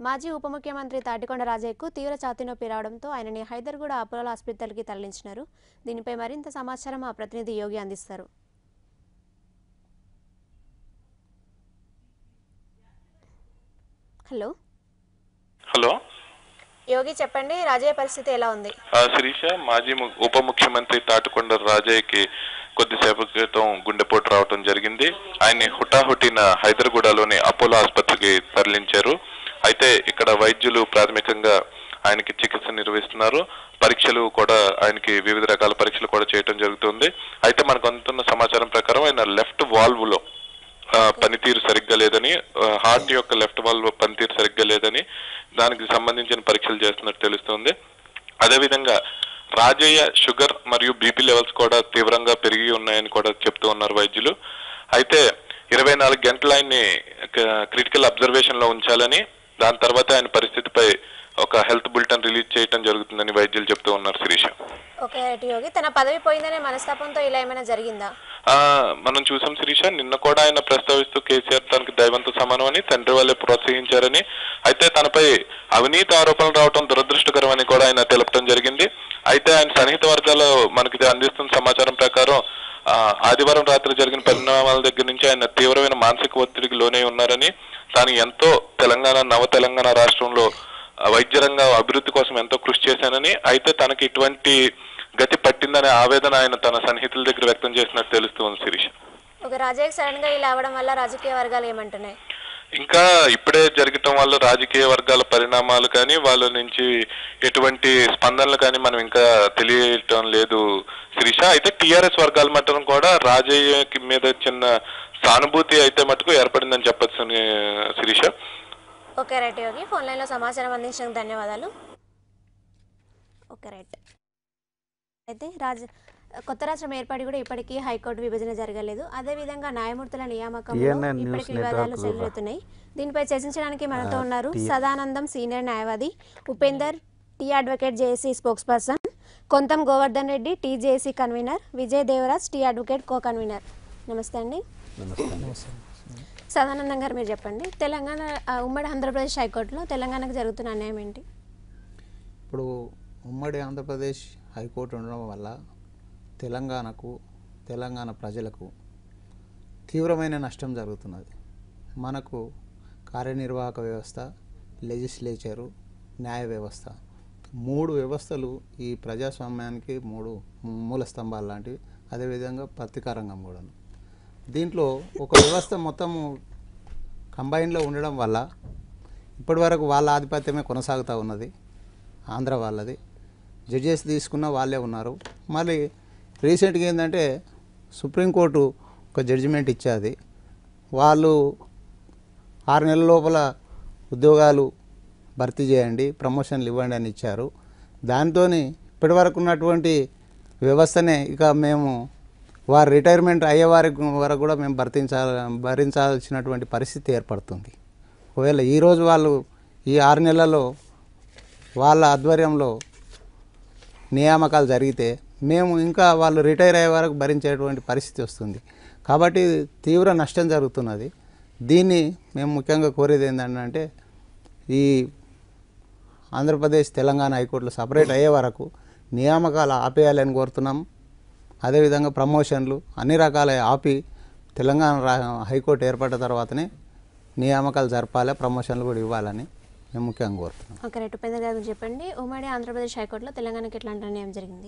మాజీ ఉప ముఖ్యమంత్రి తాటికొండ రాజయ్యకు తీవ్ర ఛాతీ నొప్పి రావడంతో ఆయనని హైదర్గూడ అపోలో ఆసుపత్రికి తరలించినారు దీనిపై మరింత సమాచారం మా ప్రతినిధి యోగి అందిస్తారు హలో హలో యోగి చెప్పండి రాజయ్య పరిస్థితి ఎలా ఉంది ఆ, శిరీష మాజీ ము- ఉప ముఖ్యమంత్రి తాటికొండ రాజయ్యకి కొద్దిసేపు క్రితం గుండెపోటు రావటం జరిగింది ఆయన్ని హుటాహుటిన హైదర్గూడలోని అపోలో ఆసుపత్రికి తరలించారు అయితే ఇక్కడ వైద్యులు ప్రాథమికంగా ఆయనకి చికిత్స నిర్వహిస్తున్నారు పరీక్షలు కూడా ఆయనకి వివిధ రకాల పరీక్షలు కూడా చేయటం జరుగుతుంది అయితే మనకు అందుతున్న సమాచారం ప్రకారం ఆయన లెఫ్ట్ వాల్వ్ లో ఆ, పనితీరు సరిగ్గా లేదని ఆ, హార్ట్ యొక్క లెఫ్ట్ వాల్వ్ పనితీరు సరిగ్గా లేదని దానికి సంబంధించిన పరీక్షలు చేస్తున్నట్టు తెలుస్తుంది అదేవిధంగా రాజయ్య షుగర్ మరియు బీపీ లెవెల్స్ కూడా తీవ్రంగా పెరిగి ఉన్నాయని కూడా చెప్తూ ఉన్నారు వైద్యులు అయితే ఇరవై నాలుగు గంటలు ఆయన్ని క్రిటికల్ అబ్జర్వేషన్ లో ఉంచాలని దాని తర్వాత ఆయన పరిస్థితిపై ఒక హెల్త్ బులెటిన్ రిలీజ్ చేయడం జరుగుతుందని వైద్యులు చెప్తూ ఉన్నారు శిరీష ఓకే రైట్ యోగి తన పదవి పోయిందనే మనస్తాపంతో ఇలా ఏమైనా జరిగిందా ఆ మనం చూసాం శిరీష నిన్న కూడా ఆయన ప్రస్తావిస్తూ కేసీఆర్ తనకి దైవంతో సమానం అని తండ్రి వాళ్ళే ప్రోత్సహించారని అయితే తనపై అవినీతి ఆరోపణలు రావడం దురదృష్టకరం అని కూడా ఆయన తెలపడం జరిగింది అయితే ఆయన సన్నిహిత వర్గాలు మనకి ఇది అందిస్తున్న సమాచారం ప్రకారం ఆ, ఆదివారం రాత్రి జరిగిన పరిణామాల దగ్గర నుంచి ఆయన తీవ్రమైన మానసిక ఒత్తిడికి లోనే ఉన్నారని తాను ఎంతో తెలంగాణ నవ తెలంగాణ రాష్ట్రంలో ఆ, వైద్య రంగ అభివృద్ధి కోసం ఎంతో కృషి చేశానని అయితే తనకి ఇటువంటి గతి పట్టిందనే ఆవేదన ఆయన తన సన్నిహితుల దగ్గర వ్యక్తం చేసినట్టు తెలుస్తుంది శిరీష్ ఒక రాజయ్యకి సడన్ గా ఇలా అవ్వడం వల్ల రాజకీయ వర్గాలు ఏమంటున్నాయి ఇంకా ఇప్పుడే జరగటం వల్ల రాజకీయ వర్గాల పరిణామాలు కానీ వాళ్ళ నుంచి ఎటువంటి స్పందనలు కానీ మనం ఇంకా తెలియటం లేదు శిరీష అయితే టిఆర్ఎస్ వర్గాల మట్టం కూడా రాజయ్యకి మీద చిన్న సానుభూతి అయితే మటుకు ఏర్పడిందని చెప్పొచ్చు Sirisha okay right Yogi phone లైన్లో సమాచారం అందించినందుకు ధన్యవాదాలు ఓకే రైట్ అయితే రాజ కొత్త రాష్ట్రం ఏర్పాటు కూడా ఇప్పటికీ హైకోర్టు విభజన జరగలేదు అదేవిధంగా న్యాయమూర్తుల నియామకంలో TNN న్యూస్ ఇప్పటికీ వివాదాలు నెట్వర్క్ చెలరేగుతున్నాయి దీనిపై చర్చించడానికి మనతో ఉన్నారు సదానందం సీనియర్ న్యాయవాది Upender T advocate JAC spokesperson Kontham Govardhan Reddy TJAC convener Vijay Devaraj T advocate co convener నమస్తే అండి సదానందం గారు మీరు చెప్పండి తెలంగాణ ఆ, ఉమ్మడి ఆంధ్రప్రదేశ్ హైకోర్టులో తెలంగాణకు జరుగుతున్న అన్యాయం ఏంటి ఇప్పుడు ఉమ్మడి ఆంధ్రప్రదేశ్ హైకోర్టు ఉండడం వల్ల తెలంగాణకు తెలంగాణ ప్రజలకు తీవ్రమైన నష్టం జరుగుతున్నది మనకు కార్యనిర్వాహక వ్యవస్థ లెజిస్లేచరు న్యాయ వ్యవస్థ మూడు వ్యవస్థలు ఈ ప్రజాస్వామ్యానికి మూడు మూల స్తంభాలు లాంటివి అదేవిధంగా పత్రికా రంగం కూడాను దీంట్లో ఒక వ్యవస్థ మొత్తము కంబైన్లో ఉండడం వల్ల ఇప్పటివరకు వాళ్ళ ఆధిపత్యమే కొనసాగుతూ ఉన్నది ఆంధ్ర వాళ్ళది జడ్జెస్ తీసుకున్న వాళ్ళే ఉన్నారు మళ్ళీ రీసెంట్గా ఏంటంటే సుప్రీంకోర్టు ఒక జడ్జిమెంట్ ఇచ్చేది వాళ్ళు ఆరు నెలల లోపల ఉద్యోగాలు భర్తీ చేయండి ప్రమోషన్లు ఇవ్వండి అని ఇచ్చారు దాంతో ఇప్పటివరకు ఉన్నటువంటి వ్యవస్థనే ఇక మేము వారు రిటైర్మెంట్ అయ్యే వారి వరకు కూడా మేము భర్తించాల భరించాల్సినటువంటి పరిస్థితి ఏర్పడుతుంది ఒకవేళ ఈరోజు వాళ్ళు ఈ ఆరు నెలల్లో వాళ్ళ ఆధ్వర్యంలో నియామకాలు జరిగితే మేము ఇంకా వాళ్ళు రిటైర్ అయ్యే వరకు భరించేటువంటి పరిస్థితి వస్తుంది కాబట్టి తీవ్ర నష్టం జరుగుతున్నది దీన్ని మేము ముఖ్యంగా కోరేది ఏంటంటే ఈ ఆంధ్రప్రదేశ్ తెలంగాణ హైకోర్టులో సపరేట్ అయ్యే వరకు నియామకాలు ఆపేయాలని కోరుతున్నాం అదేవిధంగా ప్రమోషన్లు అన్ని రకాల ఆపి తెలంగాణ రా హైకోర్టు ఏర్పడిన తర్వాతనే నియామకాలు జరపాలి ప్రమోషన్లు కూడా ఇవ్వాలని మేము ముఖ్యంగా కోరుతున్నాం ఓకే రైట్ ఉపేంద్ర గారు మీరు చెప్పండి ఉమ్మడి ఆంధ్రప్రదేశ్ హైకోర్టులో తెలంగాణకి ఎట్లాంటి అన్యాయం జరిగింది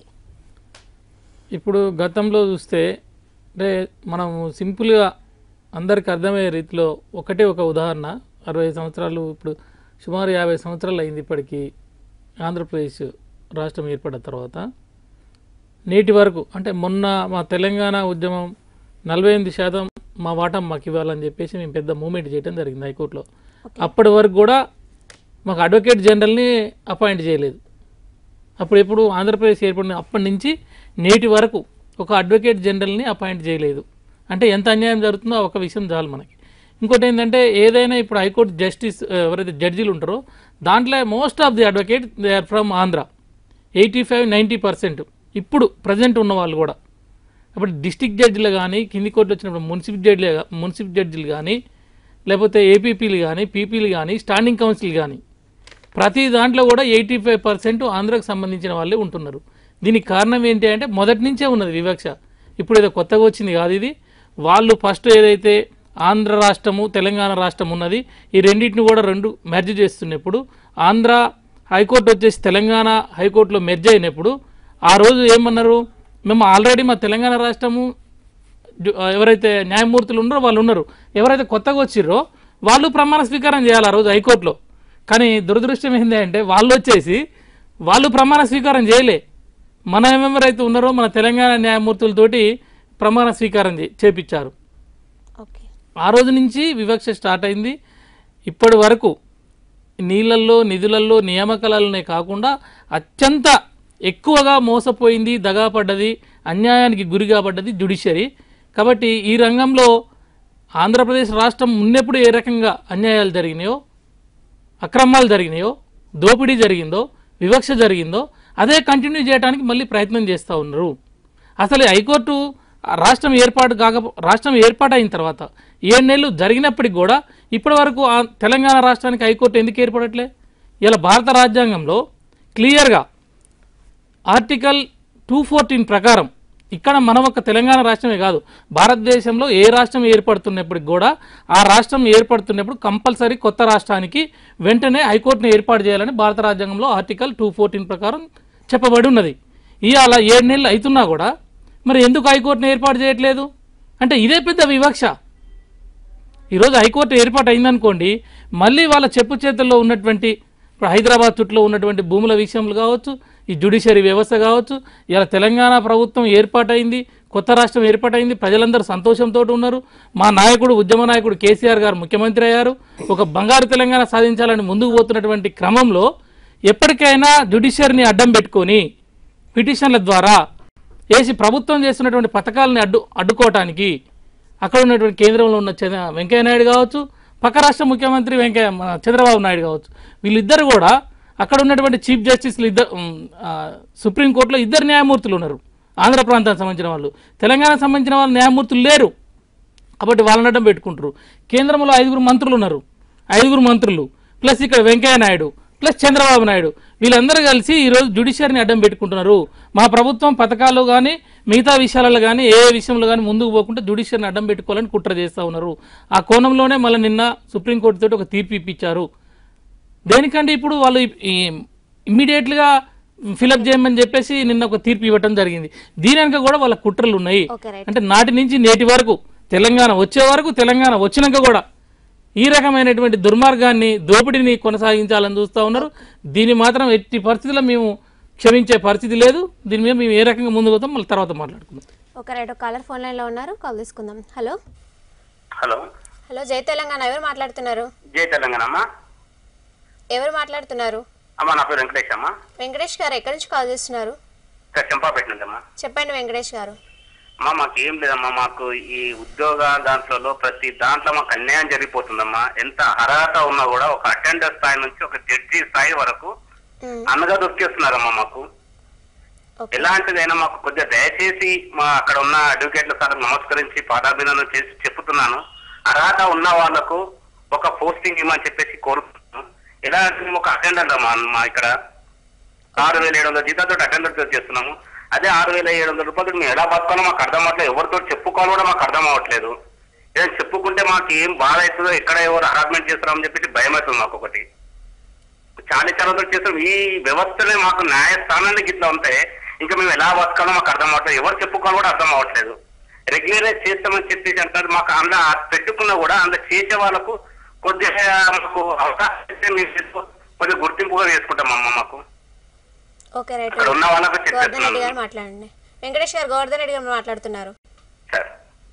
ఇప్పుడు గతంలో చూస్తే అంటే మనం సింపుల్గా అందరికి అర్థమయ్యే రీతిలో ఒకటే ఒక ఉదాహరణ అరవై సంవత్సరాలు ఇప్పుడు సుమారు యాభై సంవత్సరాలు అయింది ఇప్పటికీ ఆంధ్రప్రదేశ్ రాష్ట్రం ఏర్పడిన తర్వాత నేటి వరకు అంటే మొన్న మా తెలంగాణ ఉద్యమం నలభై ఎనిమిది శాతం మా వాటా మాకు ఇవ్వాలని చెప్పేసి మేము పెద్ద మూమెంట్ చేయడం జరిగింది హైకోర్టులో అప్పటి వరకు కూడా మాకు అడ్వకేట్ జనరల్ని అపాయింట్ చేయలేదు అప్పుడు ఎప్పుడు ఆంధ్రప్రదేశ్ ఏర్పడిన అప్పటి నుంచి నేటి వరకు ఒక అడ్వకేట్ జనరల్ని అపాయింట్ చేయలేదు అంటే ఎంత అన్యాయం జరుగుతుందో ఆ ఒక విషయం చాలు మనకి ఇంకోటి ఏంటంటే ఏదైనా ఇప్పుడు హైకోర్టు జస్టిస్ ఆ, ఎవరైతే జడ్జీలు ఉంటారో దాంట్లో most of the advocate they are from Andhra eighty five ninety percent ఇప్పుడు ప్రజెంట్ ఉన్న వాళ్ళు కూడా అప్పుడు డిస్టిక్ జడ్జిలు కానీ కింది కోర్టు వచ్చినప్పుడు మున్సిపల్ జడ్జిలు మున్సిపల్ జడ్జిలు కానీ లేకపోతే ఏపీపీలు కానీ పీపీలు కానీ స్టాండింగ్ కౌన్సిల్ కానీ ప్రతి దాంట్లో కూడా ఎయిటీ ఫైవ్ పర్సెంట్ ఆంధ్రాకు సంబంధించిన వాళ్ళే ఉంటున్నారు దీనికి కారణం ఏంటి అంటే మొదటి నుంచే ఉన్నది వివక్ష ఇప్పుడు ఏదో కొత్తగా వచ్చింది కాదు ఇది వాళ్ళు ఫస్ట్ ఏదైతే ఆంధ్ర రాష్ట్రము తెలంగాణ రాష్ట్రం ఉన్నది ఈ రెండింటిని కూడా రెండు మెర్జ్ చేస్తున్నప్పుడు ఆంధ్ర హైకోర్టు వచ్చేసి తెలంగాణ హైకోర్టులో మెర్జ్ అయినప్పుడు ఆ రోజు ఏమన్నారు మేము ఆల్రెడీ మా తెలంగాణ రాష్ట్రము జు- ఎవరైతే న్యాయమూర్తులు ఉన్నారో వాళ్ళు ఉన్నారు ఎవరైతే కొత్తగా వచ్చిర్రో వాళ్ళు ప్రమాణ స్వీకారం చేయాలి ఆ రోజు హైకోర్టులో కానీ దురదృష్టం ఏంటి అంటే వాళ్ళు వచ్చేసి వాళ్ళు ప్రమాణ స్వీకారం చేయలే మన ఎవరైతే ఉన్నారో మన తెలంగాణ న్యాయమూర్తులతోటి ప్రమాణ స్వీకారం చే- చేపించారు ఓకే ఆ రోజు నుంచి వివక్ష స్టార్ట్ అయింది ఇప్పటి వరకు నీళ్ళల్లో నిధులల్లో నియామకాలనే కాకుండా అత్యంత ఎక్కువగా మోసపోయింది దగాపడ్డది అన్యాయానికి గురి కాబడ్డది జుడిషియరీ కాబట్టి ఈ రంగంలో ఆంధ్రప్రదేశ్ రాష్ట్రం ఉన్నప్పుడు ఏ రకంగా అన్యాయాలు జరిగినాయో అక్రమాలు జరిగినాయో దోపిడీ జరిగిందో వివక్ష జరిగిందో అదే కంటిన్యూ చేయడానికి మళ్ళీ ప్రయత్నం చేస్తూ ఉన్నారు అసలు ఈ హైకోర్టు ఆ రాష్ట్రం ఏర్పాటు కాక రాష్ట్రం ఏర్పాటు అయిన తర్వాత ఏడు నెలలు జరిగినప్పటికి కూడా ఇప్పటి వరకు ఆ తెలంగాణ రాష్ట్రానికి హైకోర్టు ఎందుకు ఏర్పడట్లే ఇలా భారత రాజ్యాంగంలో క్లియర్గా ఆర్టికల్ టూ ఫోర్టీన్ ప్రకారం ఇక్కడ మనం ఒక తెలంగాణ రాష్ట్రమే కాదు భారతదేశంలో ఏ రాష్ట్రం ఏర్పడుతున్నప్పటికి కూడా ఆ రాష్ట్రం ఏర్పడుతున్నప్పుడు కంపల్సరీ కొత్త రాష్ట్రానికి వెంటనే హైకోర్టును ఏర్పాటు చేయాలని భారత రాజ్యాంగంలో ఆర్టికల్ టూ ఫోర్టీన్ ప్రకారం చెప్పబడి ఉన్నది ఇవాళ ఏడు నెలలు అవుతున్నా కూడా మరి ఎందుకు హైకోర్టును ఏర్పాటు చేయట్లేదు అంటే ఇదే పెద్ద వివక్ష ఈరోజు హైకోర్టు ఏర్పాటు అయిందనుకోండి మళ్ళీ వాళ్ళ చెప్పు చేతుల్లో ఉన్నటువంటి ఇప్పుడు హైదరాబాద్ చుట్టూ ఉన్నటువంటి భూముల విషయంలో కావచ్చు ఈ జ్యుడిషియరీ వ్యవస్థ కావచ్చు ఇలా తెలంగాణ ప్రభుత్వం ఏర్పాటైంది కొత్త రాష్ట్రం ఏర్పాటైంది ప్రజలందరూ సంతోషంతో ఉన్నారు మా నాయకుడు ఉద్యమ నాయకుడు కేసీఆర్ గారు ముఖ్యమంత్రి అయ్యారు ఒక బంగారు తెలంగాణ సాధించాలని ముందుకు పోతున్నటువంటి క్రమంలో ఎప్పటికైనా జ్యుడిషియరీని అడ్డం పెట్టుకొని పిటిషన్ల ద్వారా వేసి ప్రభుత్వం చేస్తున్నటువంటి పథకాలని అడ్డు అడ్డుకోవటానికి అక్కడ ఉన్నటువంటి కేంద్రంలో ఉన్న చంద్ర వెంకయ్య నాయుడు కావచ్చు పక్క రాష్ట్ర ముఖ్యమంత్రి వెంకయ్య మన చంద్రబాబు నాయుడు కావచ్చు వీళ్ళిద్దరు కూడా అక్కడ ఉన్నటువంటి చీఫ్ జస్టిస్లు ఇద్దరు ఉమ్, ఆ, సుప్రీంకోర్టులో ఇద్దరు న్యాయమూర్తులు ఉన్నారు ఆంధ్ర ప్రాంతానికి సంబంధించిన వాళ్ళు తెలంగాణకు సంబంధించిన వాళ్ళు న్యాయమూర్తులు లేరు కాబట్టి వాళ్ళని అడ్డం పెట్టుకుంటారు కేంద్రంలో ఐదుగురు మంత్రులు ఉన్నారు ఐదుగురు మంత్రులు ప్లస్ ఇక్కడ వెంకయ్య నాయుడు ప్లస్ చంద్రబాబు నాయుడు వీళ్ళందరూ కలిసి ఈరోజు జ్యుడిషియరీని అడ్డం పెట్టుకుంటున్నారు మా ప్రభుత్వం పథకాల్లో కానీ మిగతా విషయాలలో కానీ ఏ ఏ విషయంలో కానీ ముందుకు పోకుండా జ్యుడిషియరీని అడ్డం పెట్టుకోవాలని కుట్ర చేస్తూ ఉన్నారు ఆ కోణంలోనే మళ్ళీ నిన్న సుప్రీంకోర్టు తోటి ఒక తీర్పు ఇప్పించారు దేనికంటే ఇప్పుడు వాళ్ళు ఇమ్మీడియట్గా ఫిలప్ చేయమని చెప్పేసి నిన్న ఒక తీర్పు ఇవ్వటం జరిగింది దీని వెనక కూడా వాళ్ళ కుట్రలు ఉన్నాయి ఓకే రైట్ అంటే నాటి నుంచి నేటి వరకు తెలంగాణ వచ్చే వరకు తెలంగాణ వచ్చినాక కూడా ఈ రకమైనటువంటి దుర్మార్గాన్ని దోపిడీని కొనసాగించాలని చూస్తూ ఉన్నారు దీన్ని మాత్రం ఎట్టి పరిస్థితుల్లో మేము క్షమించే పరిస్థితి లేదు దీని మీద మేము ఏ రకంగా ముందుకు పోతాం మళ్ళీ తర్వాత మాట్లాడుకుందాం ఓకే రైట్ ఒక కాలర్ ఫోన్ లైన్లో ఉన్నారు కాల్ తీసుకుందాం హలో హలో హలో జై తెలంగాణ ఎవరు మాట్లాడుతున్నారు జై తెలంగాణ అమ్మా ఎవరు మాట్లాడుతున్నారు అమ్మా నా పేరు వెంకటేష్ అమ్మా వెంకటేష్ గారు ఎక్కడి నుంచి కాల్ చేస్తున్నారు ఇక్కడ చెంపాపేట నుంచి అమ్మా చెప్పండి వెంకటేష్ గారు అమ్మా మాకు ఏం లేదమ్మా మాకు ఈ ఉద్యోగ దాంట్లో ప్రతి దాంట్లో మాకు అన్యాయం జరిగిపోతుందమ్మా ఎంత అర్హత ఉన్నా కూడా ఒక అటెండర్ స్థాయి నుంచి ఒక జడ్జి స్థాయి వరకు మ్మ్. అన్నగా దొరికేస్తున్నారమ్మా మాకు ఓకే ఎలాంటిదైనా మాకు కొద్దిగా దయచేసి మా అక్కడ ఉన్న అడ్వకేట్ల సార్ నమస్కరించి పాదాభినందన చేసి చెప్తున్నాను అర్హత ఉన్న వాళ్లకు ఒక పోస్టింగ్ ఇవ్వమని చెప్పేసి కోరుతున్నాను ఎలాంటి ఒక అటెండెంట్ అమ్మా మా ఇక్కడ ఆరు వేల ఏడు వందల జీతాలతో అటెండెంట్ చేస్తున్నాము అదే ఆరు వేల ఏడు వందల రూపాయలు మేము ఎలా బతకాలో మాకు అర్థం అవ్వట్లేదు ఎవరితో చెప్పుకోవాలో కూడా మాకు అర్థం అవ్వట్లేదు ఏదైనా చెప్పుకుంటే మాకు ఏం బాధ అవుతుందో ఎక్కడ ఎవరు హరాస్మెంట్ చేస్తారని చెప్పేసి భయం అవుతుంది మాకు ఒకటి చాలా చాలా చేస్తాం ఈ వ్యవస్థనే మాకు న్యాయస్థానానికి ఇట్లా ఉంటే ఇంకా మేము ఎలా బతకాలో మాకు అర్థం అవ్వట్లేదు ఎవరు చెప్పుకోవాలో కూడా అర్థం అవ్వట్లేదు రెగ్యులరైజ్ చేస్తామని చెప్పేసి అంటారు మాకు అందులో పెట్టుకున్నా కూడా అందులో చేసే వాళ్ళకు కొద్దిగా మాకు అవకాశం ఇస్తే మేము చేసుకో- కొద్దిగా గుర్తింపుగా వేసుకుంటాం అమ్మ మాకు ఓకే రైట్ అక్కడ ఉన్న వాళ్ళకు గోవర్ధన్ రెడ్డి గారు చెప్పేస్తున్నాను మాట్లాడండి వెంకటేష్ గారు గోవర్ధన్ రెడ్డి గారు మాట్లాడుతున్నారు సార్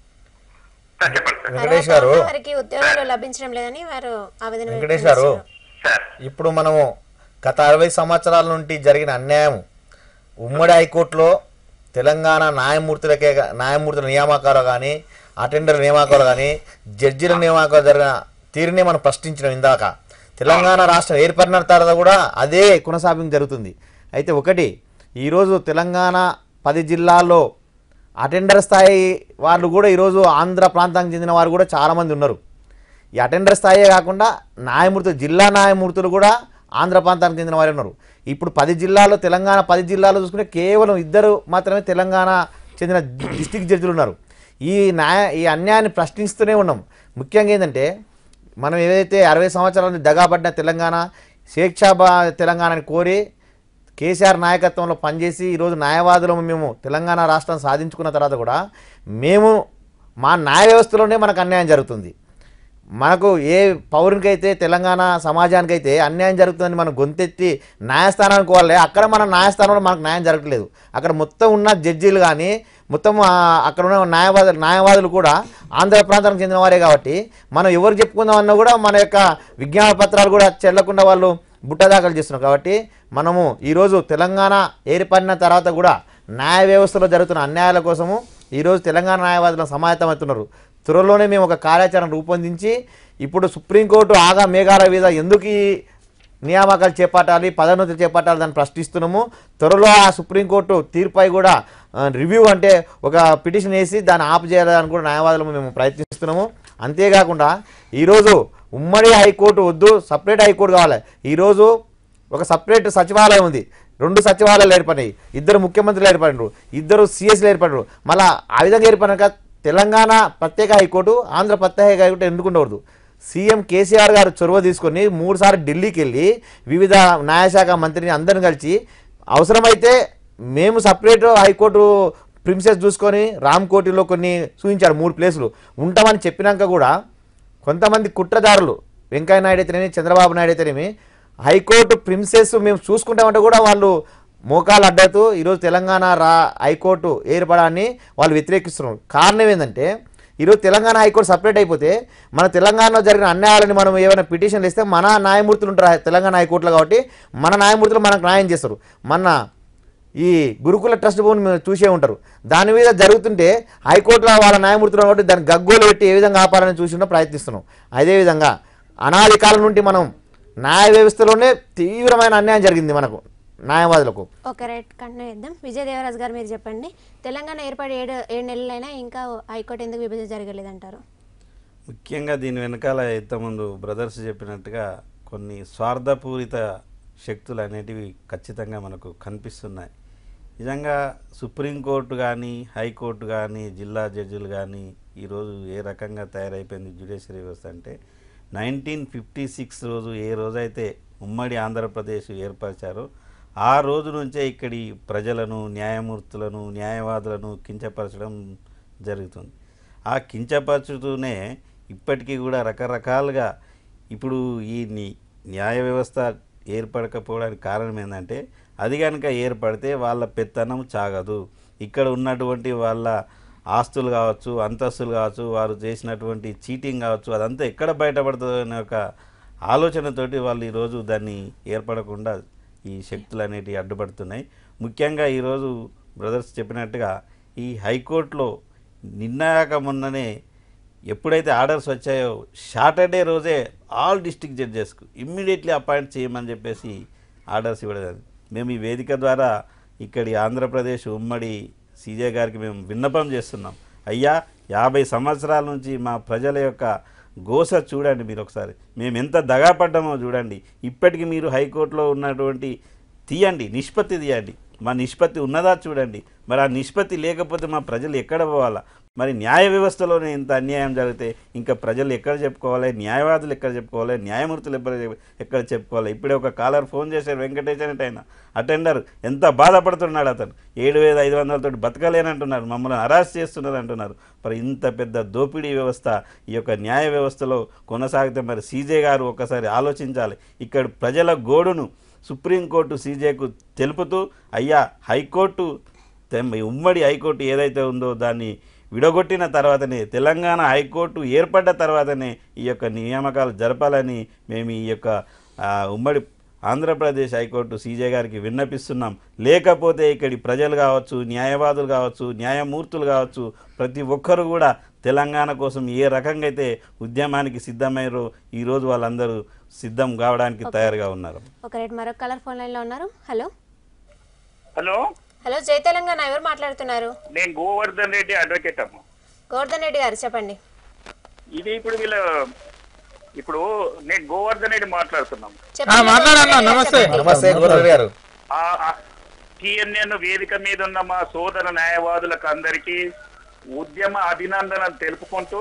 సార్ చెప్పండి సార్ వెంకటేష్ అర్హత గారు ఉన్న వారికి ఉద్యోగాలు లభించడం లేదని వారు ఆవేదన వ్యక్తం వెంకటేష్ గారు చేస్తున్నారు. సార్ ఇప్పుడు మనము గత అరవై సంవత్సరాల నుండి జరిగిన అన్యాయం ఉమ్మడి హైకోర్టులో తెలంగాణ న్యాయమూర్తులకే గా- న్యాయమూర్తుల నియామకాలు కానీ అటెండర్ నియామకాలు కానీ జడ్జిల నియామకాలు జరిగిన తీరుని మనం ప్రశ్నించడం ఇందాక తెలంగాణ రాష్ట్రం ఏర్పడిన తర్వాత కూడా అదే కొనసాగింపు జరుగుతుంది అయితే ఒకటి ఈరోజు తెలంగాణ పది జిల్లాల్లో అటెండర్ స్థాయి వాళ్ళు కూడా ఈరోజు ఆంధ్ర ప్రాంతానికి చెందిన వారు కూడా చాలామంది ఉన్నారు ఈ అటెండర్ స్థాయే కాకుండా న్యాయమూర్తులు జిల్లా న్యాయమూర్తులు కూడా ఆంధ్ర ప్రాంతానికి చెందిన వారే ఉన్నారు ఇప్పుడు పది జిల్లాల్లో తెలంగాణ పది జిల్లాల్లో చూసుకుంటే కేవలం ఇద్దరు మాత్రమే తెలంగాణ చెందిన డిస్టిక్ జడ్జిలు ఉన్నారు ఈ న్యాయ ఈ అన్యాయాన్ని ప్రశ్నిస్తూనే ఉన్నాం ముఖ్యంగా ఏంటంటే మనం ఏదైతే అరవై సంవత్సరాల నుంచి దగాపడ్డ తెలంగాణ స్వేచ్ఛాబా తెలంగాణని కోరి కేసీఆర్ నాయకత్వంలో పనిచేసి ఈరోజు న్యాయవాదులము మేము తెలంగాణ రాష్ట్రం సాధించుకున్న తర్వాత కూడా మేము మా న్యాయ వ్యవస్థలోనే మనకు అన్యాయం జరుగుతుంది మనకు ఏ పౌరునికైతే తెలంగాణ సమాజానికైతే అన్యాయం జరుగుతుందని మనం గొంతెత్తి న్యాయస్థానానికి పోవాలి అక్కడ మన న్యాయస్థానంలో మనకు న్యాయం జరగట్లేదు అక్కడ మొత్తం ఉన్న జడ్జీలు కానీ మొత్తం ఆ, అక్కడ ఉన్న న్యాయవాదులు న్యాయవాదులు కూడా ఆంధ్ర ప్రాంతానికి చెందిన వారే కాబట్టి మనం ఎవరు చెప్పుకుందామన్నా కూడా మన యొక్క విజ్ఞాన పత్రాలు కూడా చెల్లకుండా వాళ్ళు బుట్ట దాఖలు చేస్తున్నారు కాబట్టి మనము ఈరోజు తెలంగాణ ఏర్పడిన తర్వాత కూడా న్యాయ వ్యవస్థలో జరుగుతున్న అన్యాయాల కోసము ఈరోజు తెలంగాణ న్యాయవాదులు సమాయత్తమవుతున్నారు త్వరలోనే మేము ఒక కార్యాచరణ రూపొందించి ఇప్పుడు సుప్రీంకోర్టు ఆగా మేఘాల మీద ఎందుకు ఈ నియామకాలు చేపట్టాలి పదోన్నతులు చేపట్టాలి దాన్ని ప్రశ్నిస్తున్నాము త్వరలో ఆ సుప్రీంకోర్టు తీర్పై కూడా ఆ, రివ్యూ అంటే ఒక పిటిషన్ వేసి దాన్ని ఆపు చేయాలని కూడా న్యాయవాదులు మేము ప్రయత్నిస్తున్నాము అంతేకాకుండా ఈరోజు ఉమ్మడి హైకోర్టు వద్దు సపరేట్ హైకోర్టు కావాలి ఈరోజు ఒక సపరేట్ సచివాలయం ఉంది రెండు సచివాలయాలు ఏర్పడినాయి ఇద్దరు ముఖ్యమంత్రులు ఏర్పడినారు ఇద్దరు సిఎస్లు ఏర్పడినారు మళ్ళీ ఆ విధంగా ఏర్పడినాక తెలంగాణ ప్రత్యేక హైకోర్టు ఆంధ్ర ప్రత్యేక హైకోర్టు ఎందుకు ఉండకూడదు సీఎం కేసీఆర్ గారు చొరవ తీసుకొని మూడుసార్లు ఢిల్లీకి వెళ్ళి వివిధ న్యాయశాఖ మంత్రిని అందరిని కలిసి అవసరమైతే మేము సపరేట్ హైకోర్టు ప్రిన్సెస్ చూసుకొని రామ్కోటిలో కొన్ని చూపించారు మూడు ప్లేసులు ఉంటామని చెప్పినాక కూడా కొంతమంది కుట్రదారులు వెంకయ్య నాయుడు అయితేనేమి చంద్రబాబు నాయుడు అయితేనేమి హైకోర్టు ప్రిన్సెస్ మేము చూసుకుంటామంటే కూడా వాళ్ళు మోకాలు అడ్డతూ ఈరోజు తెలంగాణ రా హైకోర్టు ఏర్పడాన్ని వాళ్ళు వ్యతిరేకిస్తున్నారు కారణం ఏంటంటే ఈరోజు తెలంగాణ హైకోర్టు సపరేట్ అయిపోతే మన తెలంగాణలో జరిగిన అన్యాయాలని మనం ఏమైనా పిటిషన్లు ఇస్తే మన న్యాయమూర్తులు ఉంటారు తెలంగాణ హైకోర్టులో కాబట్టి మన న్యాయమూర్తులు మనకు న్యాయం చేస్తారు మన ఈ గురుకుల ట్రస్ట్ భూమిని మీరు చూసే ఉంటారు దాని మీద జరుగుతుంటే హైకోర్టులో వాళ్ళ న్యాయమూర్తులు కాబట్టి దాన్ని గగ్గోలు పెట్టి ఏ విధంగా ఆపాలని చూసిన ప్రయత్నిస్తున్నాం అదేవిధంగా అనాది కాలం నుండి మనం న్యాయ వ్యవస్థలోనే తీవ్రమైన అన్యాయం జరిగింది మనకు న్యాయవాదులకు ఓకే రైట్ కంటిన్యూ చేద్దాం విజయ్ దేవరాజ్ గారు మీరు చెప్పండి తెలంగాణ ఏర్పడి ఏడు ఏడు నెలలైనా ఇంకా హైకోర్టు ఎందుకు విభజన జరగలేదంటారు ముఖ్యంగా దీని వెనకాల ఇంతకుముందు బ్రదర్స్ చెప్పినట్టుగా కొన్ని స్వార్థపూరిత శక్తులు అనేటివి ఖచ్చితంగా మనకు కనిపిస్తున్నాయి నిజంగా సుప్రీంకోర్టు కానీ హైకోర్టు కానీ జిల్లా జడ్జిలు కానీ ఈరోజు ఏ రకంగా తయారైపోయింది జ్యుడిషియరీ వ్యవస్థ అంటే నైన్టీన్ ఫిఫ్టీ సిక్స్ రోజు ఏ రోజైతే ఉమ్మడి ఆంధ్రప్రదేశ్ ఏర్పరిచారో ఆ రోజు నుంచే ఇక్కడి ప్రజలను న్యాయమూర్తులను న్యాయవాదులను కించపరచడం జరుగుతుంది ఆ కించపరచుతూనే ఇప్పటికీ కూడా రకరకాలుగా ఇప్పుడు ఈ ని- న్యాయ వ్యవస్థ ఏర్పడకపోవడానికి కారణం ఏంటంటే అది కనుక ఏర్పడితే వాళ్ళ పెత్తనం చాగదు ఇక్కడ ఉన్నటువంటి వాళ్ళ ఆస్తులు కావచ్చు అంతస్తులు కావచ్చు వారు చేసినటువంటి చీటింగ్ కావచ్చు అదంతా ఎక్కడ బయటపడుతుంది అనే ఒక ఆలోచనతోటి వాళ్ళు ఈరోజు దాన్ని ఏర్పడకుండా ఈ శక్తులు అనేటివి అడ్డుపడుతున్నాయి ముఖ్యంగా ఈరోజు బ్రదర్స్ చెప్పినట్టుగా ఈ హైకోర్టులో నిన్నాక మొన్ననే ఎప్పుడైతే ఆర్డర్స్ వచ్చాయో సాటర్డే రోజే ఆల్ డిస్టిక్ జడ్జెస్కు ఇమ్మీడియట్లీ అపాయింట్ చేయమని చెప్పేసి ఆర్డర్స్ ఇవ్వడం మేము ఈ వేదిక ద్వారా ఇక్కడి ఆంధ్రప్రదేశ్ ఉమ్మడి సీజే గారికి మేము విన్నపం చేస్తున్నాం అయ్యా యాభై సంవత్సరాల నుంచి మా ప్రజల యొక్క గోస చూడండి మీరు ఒకసారి మేము ఎంత దగాపడ్డామో చూడండి ఇప్పటికీ మీరు హైకోర్టులో ఉన్నటువంటి తీయండి నిష్పత్తి తీయండి మా నిష్పత్తి ఉన్నదా చూడండి మరి ఆ నిష్పత్తి లేకపోతే మా ప్రజలు ఎక్కడ పోవాలా మరి న్యాయ వ్యవస్థలోనే ఇంత అన్యాయం జరిగితే ఇంకా ప్రజలు ఎక్కడ చెప్పుకోవాలి న్యాయవాదులు ఎక్కడ చెప్పుకోవాలి న్యాయమూర్తులు ఎక్కడ చెప్- ఎక్కడ చెప్పుకోవాలి ఇప్పుడే ఒక కాలర్ ఫోన్ చేశారు వెంకటేష్ అంటే ఆయన అటెండర్ ఎంత బాధపడుతున్నాడు అతను ఏడు వేల ఐదు వందలతో బతకలేనంటున్నారు మమ్మల్ని అరెస్ట్ చేస్తున్నారు అంటున్నారు మరి ఇంత పెద్ద దోపిడీ వ్యవస్థ ఈ యొక్క న్యాయ వ్యవస్థలో కొనసాగితే మరి సీజే గారు ఒకసారి ఆలోచించాలి ఇక్కడ ప్రజల గోడును సుప్రీంకోర్టు సీజేకు తెలుపుతూ అయ్యా హైకోర్టు తెమ్- ఉమ్మడి హైకోర్టు ఏదైతే ఉందో దాన్ని విడగొట్టిన తర్వాతనే తెలంగాణ హైకోర్టు ఏర్పడ్డ తర్వాతనే ఈ యొక్క నియామకాలు జరపాలని మేము ఈ యొక్క ఆ, ఉమ్మడి ఆంధ్రప్రదేశ్ హైకోర్టు సీజే గారికి విన్నపిస్తున్నాం లేకపోతే ఇక్కడి ప్రజలు కావచ్చు న్యాయవాదులు కావచ్చు న్యాయమూర్తులు కావచ్చు ప్రతి ఒక్కరు కూడా తెలంగాణ కోసం ఏ రకంగా అయితే ఉద్యమానికి సిద్ధమయ్యారో ఈరోజు వాళ్ళందరూ సిద్ధం కావడానికి తయారుగా ఉన్నారు ఒక రైట్ మరొక కలర్ ఫోన్ లైన్లో ఉన్నారు హలో హలో హలో జై తెలంగాణ ఎవరు మాట్లాడుతున్నారు నేను గోవర్ధన్ రెడ్డి అడ్వకేట్ అమ్మ గోవర్ధన్ రెడ్డి గారు చెప్పండి ఇది ఇప్పుడు వీళ్ళ ఇప్పుడు నేను గోవర్ధన్ రెడ్డి మాట్లాడుతున్నాం ఆ, మాట్లాడన్నా నమస్తే నమస్తే గోదావరి గారు టిఎన్ఎన్ వేదిక మీద ఉన్న మా సోదర న్యాయవాదులకు అందరికీ ఉద్యమ అభినందనలు తెలుపుకుంటూ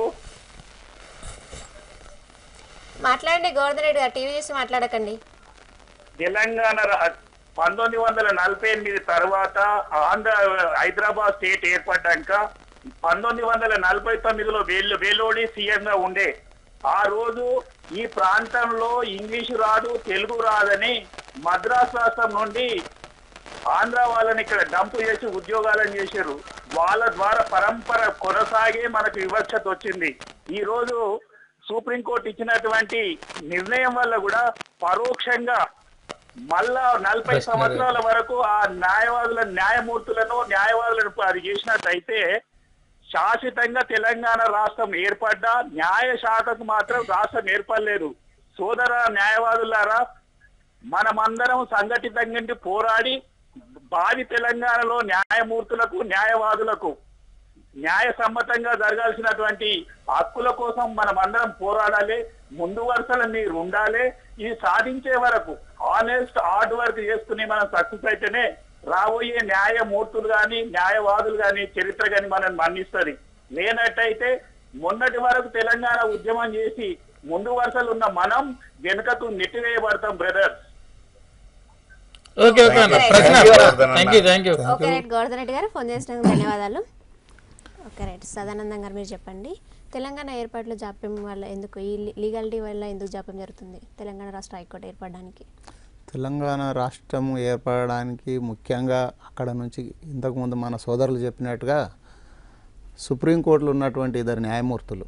మాట్లాడండి గోవర్ధన్ రెడ్డి గారు టీవీ చూసి మాట్లాడకండి తెలంగాణ రా- పంతొమ్మిది వందల నలభై ఎనిమిది తర్వాత ఆంధ్ర హైదరాబాద్ స్టేట్ ఏర్పడ్డాక పంతొమ్మిది వందల నలభై తొమ్మిదిలో వేలు వేలోడి సీఎం గా ఉండే ఆ రోజు ఈ ప్రాంతంలో ఇంగ్లీషు రాదు తెలుగు రాదని మద్రాస్ రాష్ట్రం నుండి ఆంధ్ర వాళ్ళని ఇక్కడ డంప్ చేసి ఉద్యోగాలను చేశారు వాళ్ళ ద్వారా పరంపర కొనసాగే మనకు వివక్షత వచ్చింది ఈ రోజు సుప్రీంకోర్టు ఇచ్చినటువంటి నిర్ణయం వల్ల కూడా పరోక్షంగా మళ్ళా నలభై సంవత్సరాల వరకు ఆ న్యాయవాదుల న్యాయమూర్తులను న్యాయవాదులను అది చేసినట్టయితే శాశ్వతంగా తెలంగాణ రాష్ట్రం ఏర్పడ్డా న్యాయ శాఖకు మాత్రం రాష్ట్రం ఏర్పడలేదు సోదర న్యాయవాదులారా మనమందరం సంఘటితంగా ఉండి పోరాడి భావి తెలంగాణలో న్యాయమూర్తులకు న్యాయవాదులకు న్యాయ సమ్మతంగా జరగాల్సినటువంటి హక్కుల కోసం మనం అందరం పోరాడాలి ముందు వరుసలో మీరు ఉండాలి ఇది సాధించే వరకు ఆనెస్ట్ హార్డ్ వర్క్ చేసుకుని మనం సక్సెస్ అయితేనే రాబోయే న్యాయమూర్తులు గాని న్యాయవాదులు గాని చరిత్ర గాని మనం మన్నిస్తుంది లేనట్టయితే మొన్నటి వరకు తెలంగాణ ఉద్యమం చేసి ముందు వరుసలు ఉన్న మనం వెనుకకు నెట్టివేయబడతాం బ్రదర్స్ ఓకే ఓకే అన్న ప్రశ్న thank you thank you okay right Govardhan Reddy గారు ఫోన్ చేసినందుకు ధన్యవాదాలు ఓకే రైట్ సదానందం గారు మీరు చెప్పండి తెలంగాణ ఏర్పాట్లు జాప్యం వల్ల ఎందుకు ఈ లీగాలిటీ వల్ల ఎందుకు జాప్యం జరుగుతుంది తెలంగాణ రాష్ట్ర హైకోర్టు ఏర్పడడానికి తెలంగాణ రాష్ట్రం ఏర్పడడానికి ముఖ్యంగా అక్కడ నుంచి ఇంతకుముందు మన సోదరులు చెప్పినట్టుగా సుప్రీంకోర్టులో ఉన్నటువంటి ఇద్దరు న్యాయమూర్తులు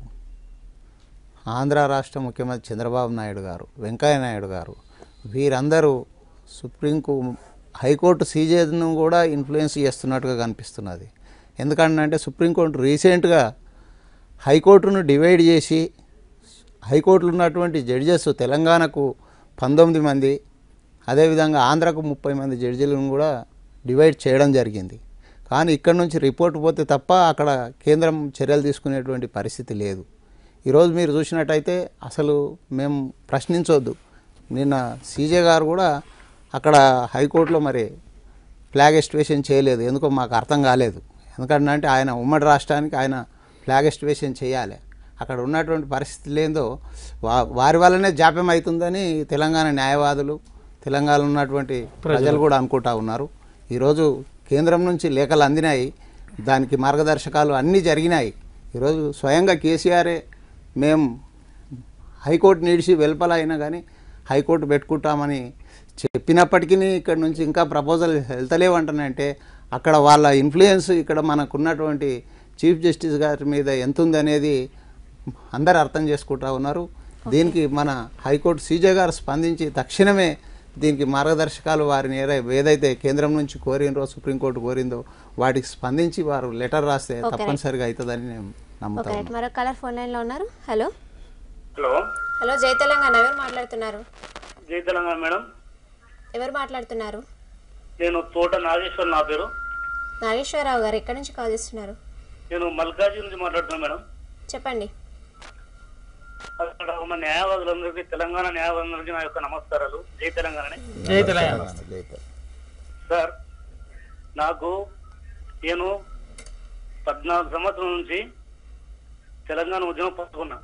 ఆంధ్ర రాష్ట్ర ముఖ్యమంత్రి చంద్రబాబు నాయుడు గారు వెంకయ్య నాయుడు గారు వీరందరూ సుప్రీంకు హైకోర్టు సీజేను కూడా ఇన్ఫ్లుయెన్స్ చేస్తున్నట్టుగా కనిపిస్తున్నది ఎందుకంటే సుప్రీంకోర్టు రీసెంట్గా హైకోర్టును డివైడ్ చేసి హైకోర్టులో ఉన్నటువంటి జడ్జెస్ తెలంగాణకు పంతొమ్మిది మంది అదేవిధంగా ఆంధ్రకు ముప్పై మంది జడ్జీలను కూడా డివైడ్ చేయడం జరిగింది కానీ ఇక్కడ నుంచి రిపోర్ట్ పోతే తప్ప అక్కడ కేంద్రం చర్యలు తీసుకునేటువంటి పరిస్థితి లేదు ఈరోజు మీరు చూసినట్టయితే అసలు మేము ప్రశ్నించవద్దు నిన్న సీజే గారు కూడా అక్కడ హైకోర్టులో మరి ఫ్లాగ్ ఎస్టివేషన్ చేయలేదు ఎందుకో మాకు అర్థం కాలేదు ఎందుకంటే ఆయన ఉమ్మడి రాష్ట్రానికి ఆయన ఫ్లాగ్ ఎస్టివేషన్ చేయాలి అక్కడ ఉన్నటువంటి పరిస్థితులు ఏందో వా వారి వల్లనే జాప్యం అవుతుందని తెలంగాణ న్యాయవాదులు తెలంగాణలో ఉన్నటువంటి ప్రజలు కూడా అనుకుంటా ఉన్నారు ఈరోజు కేంద్రం నుంచి లేఖలు అందినాయి దానికి మార్గదర్శకాలు అన్నీ జరిగినాయి ఈరోజు స్వయంగా కేసీఆరే మేము హైకోర్టు నిడిచి వెలుపల అయినా కానీ హైకోర్టు పెట్టుకుంటామని చెప్పినప్పటికీ ఇక్కడ నుంచి ఇంకా ప్రపోజల్ వెళ్తలేవంటానంటే అక్కడ వాళ్ళ ఇన్ఫ్లుయెన్స్ ఇక్కడ మనకున్నటువంటి చీఫ్ జస్టిస్ గారి మీద ఎంత ఉందనేది అందరు అర్థం చేసుకుంటా ఉన్నారు దీనికి మన హైకోర్టు సీజే గారు స్పందించి తక్షణమే దీనికి మార్గదర్శకాలు వారిని ఏదై ఏదైతే కేంద్రం నుంచి కోరిందో సుప్రీంకోర్టు కోరిందో వాటికి స్పందించి వారు లెటర్ రాస్తే Okay. తప్పనిసరిగా అవుతుందని నేను ఓకే నమ్ముతా రైట్ ఉన్నాను. మరో కలర్ ఫోన్ లైన్లో ఉన్నారు హలో హలో హలో జై తెలంగాణ ఎవరు మాట్లాడుతున్నారు జై తెలంగాణ మేడం ఎవరు మాట్లాడుతున్నారు నేను తోట నాగేశ్వర్ నా పేరు నాగేశ్వరరావు గారు ఎక్కడి నుంచి కాల్ చేస్తున్నారు నేను మల్కాజీ నుంచి మాట్లాడుతున్నాను మేడం చెప్పండి అక్కడ ఉన్న న్యాయవాదులందరికీ తెలంగాణ న్యాయవాదులందరికీ నా యొక్క నమస్కారాలు జై తెలంగాణ జై తెలంగాణ సార్ నాకు నేను పద్నాలుగు సంవత్సరం నుంచి తెలంగాణ ఉద్యమం పట్టుకున్నా